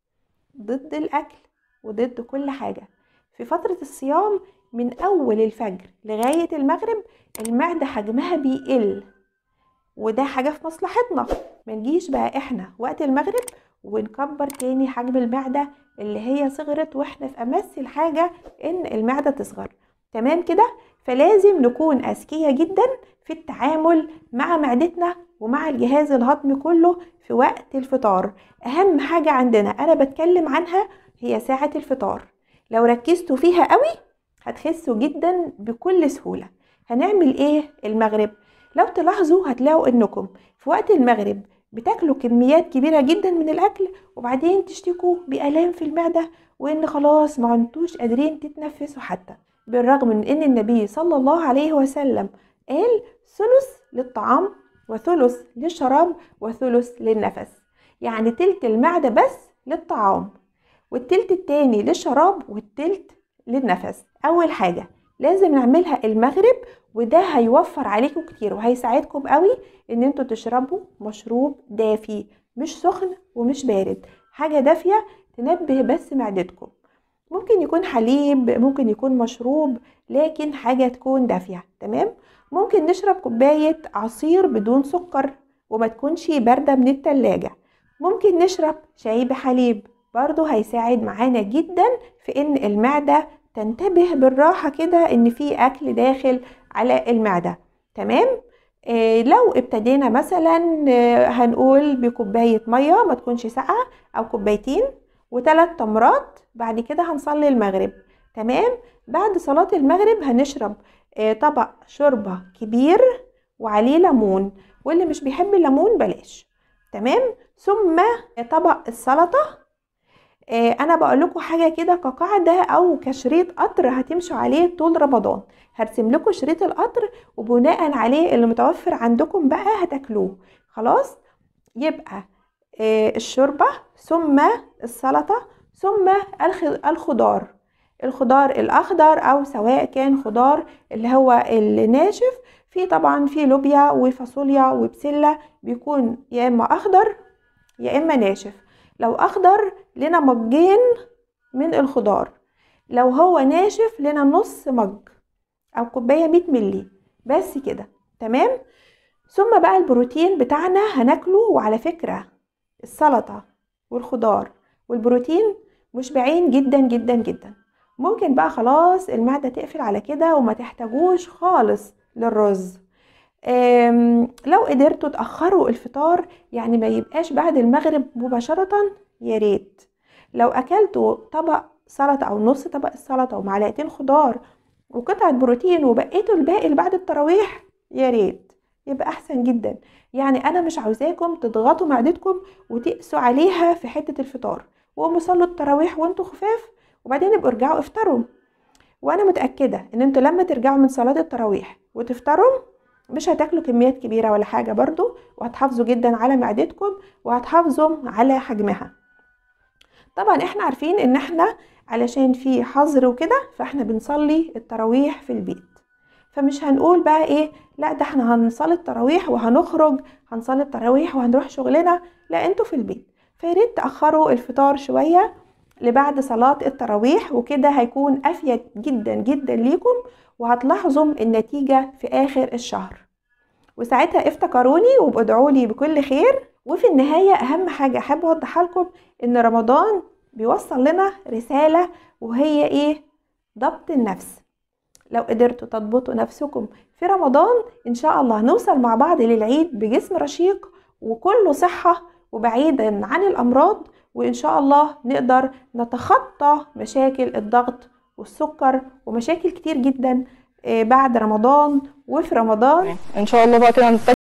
ضد الأكل وضد كل حاجة في فترة الصيام من أول الفجر لغاية المغرب المعدة حجمها بيقل وده حاجة في مصلحتنا ما نجيش بقى احنا وقت المغرب ونكبر تاني حجم المعدة اللي هي صغرت واحنا في امس الحاجة ان المعدة تصغر تمام كده فلازم نكون اذكياء جدا في التعامل مع معدتنا ومع الجهاز الهضمي كله في وقت الفطار اهم حاجة عندنا انا بتكلم عنها هي ساعة الفطار لو ركزتوا فيها قوي هتخسوا جدا بكل سهولة هنعمل ايه المغرب لو تلاحظوا هتلاقوا انكم في وقت المغرب بتاكلوا كميات كبيرة جدا من الاكل وبعدين تشتكوا بآلام في المعدة وان خلاص ما انتوش قادرين تتنفسوا حتى بالرغم من ان النبي صلى الله عليه وسلم قال ثلث للطعام وثلث للشراب وثلث للنفس يعني تلت المعدة بس للطعام والتلت التاني للشراب والتلت للنفس اول حاجة لازم نعملها المغرب وده هيوفر عليكم كتير وهيساعدكم قوي ان انتوا تشربوا مشروب دافي مش سخن ومش بارد حاجة دافية تنبه بس معدتكم ممكن يكون حليب ممكن يكون مشروب لكن حاجة تكون دافية تمام ممكن نشرب كوباية عصير بدون سكر وما تكونش باردة من التلاجة ممكن نشرب شاي بحليب برضو هيساعد معانا جدا في ان المعدة تنتبه بالراحة كده ان في اكل داخل على المعدة تمام إيه لو ابتدينا مثلا آه، هنقول بكوباية مية ما تكونش ساقعة او كوبايتين وثلاث تمرات بعد كده هنصلي المغرب تمام بعد صلاة المغرب هنشرب آه، طبق شوربة كبير وعليه ليمون واللي مش بيحب الليمون بلاش تمام ثم طبق السلطة آه، انا بقول لكم حاجه كده كقاعده او كشريط قطر هتمشوا عليه طول رمضان هرسم لكم شريط القطر وبناء عليه اللي متوفر عندكم بقى هتاكلوه خلاص يبقى آه، الشوربه ثم السلطه ثم الخ- الخضار الخضار الاخضر او سواء كان خضار اللي هو الناشف في طبعا في لوبيا وفاصوليا وبسله بيكون يا اما اخضر يا اما ناشف لو اخضر لنا مجين من الخضار لو هو ناشف لنا نص مج او كوبايه 100 ملي بس كده تمام ثم بقى البروتين بتاعنا هناكله وعلى فكره السلطه والخضار والبروتين مشبعين جدا جدا جدا ممكن بقى خلاص المعده تقفل على كده وما تحتاجوش خالص للرز أم، لو قدرتوا تأخروا الفطار يعني ما يبقاش بعد المغرب مباشرة يا ريت لو أكلتوا طبق سلطة أو نص طبق السلطة ومعلقتين خضار وقطعة بروتين وبقيتوا الباقي اللي بعد التراويح يا ريت يبقى أحسن جدا يعني أنا مش عاوزاكم تضغطوا معدتكم وتقسوا عليها في حتة الفطار وقوموا صلوا التراويح وانتوا خفاف وبعدين يبقوا ارجعوا افطروا وانا متأكدة ان انتوا لما ترجعوا من صلاة التراويح وتفطروا مش هتاكلوا كميات كبيرة ولا حاجة برضو وهتحافظوا جدا على معدتكم وهتحافظوا على حجمها طبعا احنا عارفين ان احنا علشان في حظر وكده فاحنا بنصلي التراويح في البيت فمش هنقول بقى ايه لا ده احنا هنصلي التراويح وهنخرج هنصلي التراويح وهنروح شغلنا لا انتوا في البيت فياريت تأخروا الفطار شوية لبعد صلاة التراويح وكده هيكون أفيد جدا جدا ليكم وهتلاحظوا النتيجة في آخر الشهر وساعتها افتكروني وبادعوا لي بكل خير وفي النهاية أهم حاجة أحب أوضحها لكم إن رمضان بيوصل لنا رسالة وهي إيه؟ ضبط النفس لو قدرتوا تضبطوا نفسكم في رمضان إن شاء الله نوصل مع بعض للعيد بجسم رشيق وكله صحة وبعيدا عن الأمراض وإن شاء الله نقدر نتخطى مشاكل الضغط والسكر ومشاكل كتير جدا آه، بعد رمضان وفي رمضان ان شاء الله بقى كده هنتجه